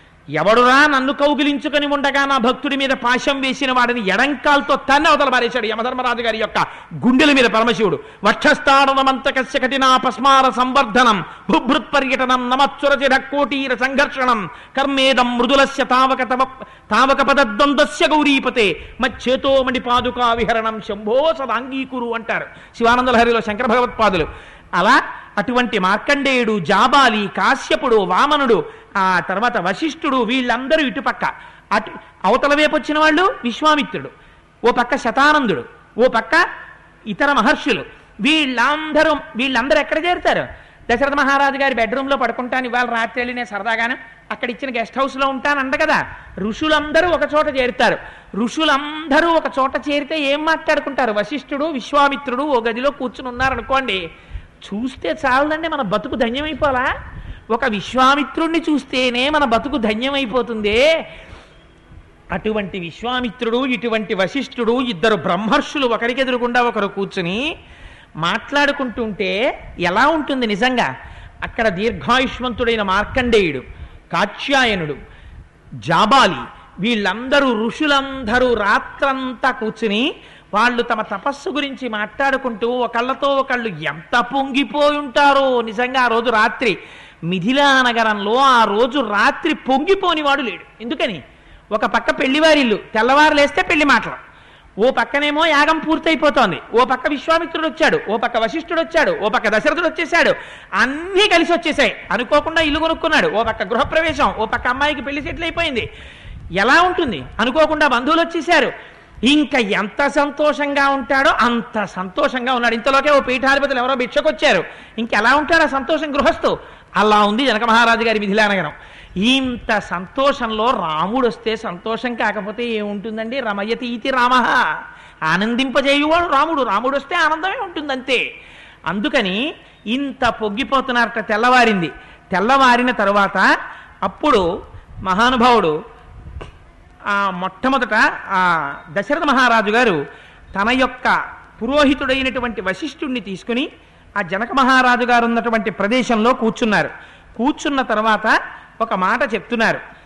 ఎవడురా నన్ను కౌగిలించుకొని ఉండగా నా భక్తుడి మీద పాశం వేసిన వాడిని ఎడంకాల్తో తన్ని అవతల పారేశాడు యమధర్మరాజు గారి యొక్క గుండెల మీద పరమశివుడు వక్షస్థాడనమంతకస్య కఠినా పస్మార సంవర్ధనం భుభృత్ పర్యటనం నమత్సురచిర కోటీర సంఘర్షణం కర్మేదం మృదులస్య తావక తవ తావక పదద్వంద్వస్య గౌరీపతే మచ్చేతో మణి పాదుకా విహరణం శంభో సదాంగీకురు అంటారు శివానందలహరిలో శంకర భగవత్పాదులు అలా అటువంటి మార్కండేయుడు జాబాలి కాశ్యపుడు వామనుడు ఆ తర్వాత వశిష్ఠుడు వీళ్ళందరూ ఇటుపక్క అటు అవతల వైపు వచ్చిన వాళ్ళు విశ్వామిత్రుడు ఓ పక్క శతానందుడు ఓ పక్క ఇతర మహర్షులు వీళ్ళందరూ వీళ్ళందరూ ఎక్కడ చేరుతారు దశరథ మహారాజు గారి బెడ్రూమ్లో పడుకుంటాను ఇవాళ రాత్రి వెళ్ళి నేను సరదాగాను అక్కడ ఇచ్చిన గెస్ట్ హౌస్లో ఉంటాను అంట కదా ఋషులందరూ ఒక చోట చేరుతారు ఋషులందరూ ఒక చోట చేరితే ఏం మాట్లాడుకుంటారు వశిష్ఠుడు విశ్వామిత్రుడు ఓ గదిలో కూర్చుని ఉన్నారనుకోండి చూస్తే చాలదండి మన బతుకు ధన్యమైపోలా ఒక విశ్వామిత్రుణ్ణి చూస్తేనే మన బతుకు ధన్యమైపోతుందే అటువంటి విశ్వామిత్రుడు ఇటువంటి వశిష్ఠుడు ఇద్దరు బ్రహ్మర్షులు ఒకరికి ఎదురుగుండా ఒకరు కూర్చుని మాట్లాడుకుంటుంటే ఎలా ఉంటుంది నిజంగా అక్కడ దీర్ఘాయుష్మంతుడైన మార్కండేయుడు కాత్యాయనుడు జాబాలి వీళ్ళందరూ ఋషులందరూ రాత్రంతా కూర్చుని వాళ్ళు తమ తపస్సు గురించి మాట్లాడుకుంటూ ఒకళ్ళతో ఒకళ్ళు ఎంత పొంగిపోయి ఉంటారో నిజంగా ఆ రోజు రాత్రి మిథిలా నగరంలో ఆ రోజు రాత్రి పొంగిపోని వాడు లేడు ఎందుకని ఒక పక్క పెళ్లివారిల్లు తెల్లవారు లేస్తే పెళ్లి మాటలు ఓ పక్కనేమో యాగం పూర్తయిపోతోంది ఓ పక్క విశ్వామిత్రుడు వచ్చాడు ఓ పక్క వశిష్ఠుడు వచ్చాడు ఓ పక్క దశరథుడు వచ్చేసాడు అన్నీ కలిసి వచ్చేసాయి అనుకోకుండా ఇల్లు కొనుక్కున్నాడు ఓ పక్క గృహప్రవేశం ఓ పక్క అమ్మాయికి పెళ్లి సెటిల్ అయిపోయింది ఎలా ఉంటుంది అనుకోకుండా బంధువులు వచ్చేసారు ఇంకా ఎంత సంతోషంగా ఉంటాడో అంత సంతోషంగా ఉన్నాడు ఇంతలోకే ఓ పీఠాధిపతులు ఎవరో భిక్షకొచ్చారు ఇంకెలా ఉంటాడు ఆ సంతోషం గృహస్థు అలా ఉంది జనక మహారాజు గారి మిథిలానగరం ఇంత సంతోషంలో రాముడు వస్తే సంతోషం కాకపోతే ఏముంటుందండి రమయతి ఇతి రామ ఆనందింపజేయువాడు రాముడు రాముడు వస్తే ఆనందమే ఉంటుంది అంతే అందుకని ఇంత పొంగిపోతున్నారట తెల్లవారింది తెల్లవారిన తరువాత అప్పుడు మహానుభావుడు ఆ మొట్టమొదట ఆ దశరథ మహారాజు గారు తన యొక్క పురోహితుడైనటువంటి వశిష్ఠుణ్ణి తీసుకుని ఆ జనక మహారాజు గారు ఉన్నటువంటి ప్రదేశంలో కూర్చున్నారు కూర్చున్న తర్వాత ఒక మాట చెప్తున్నారు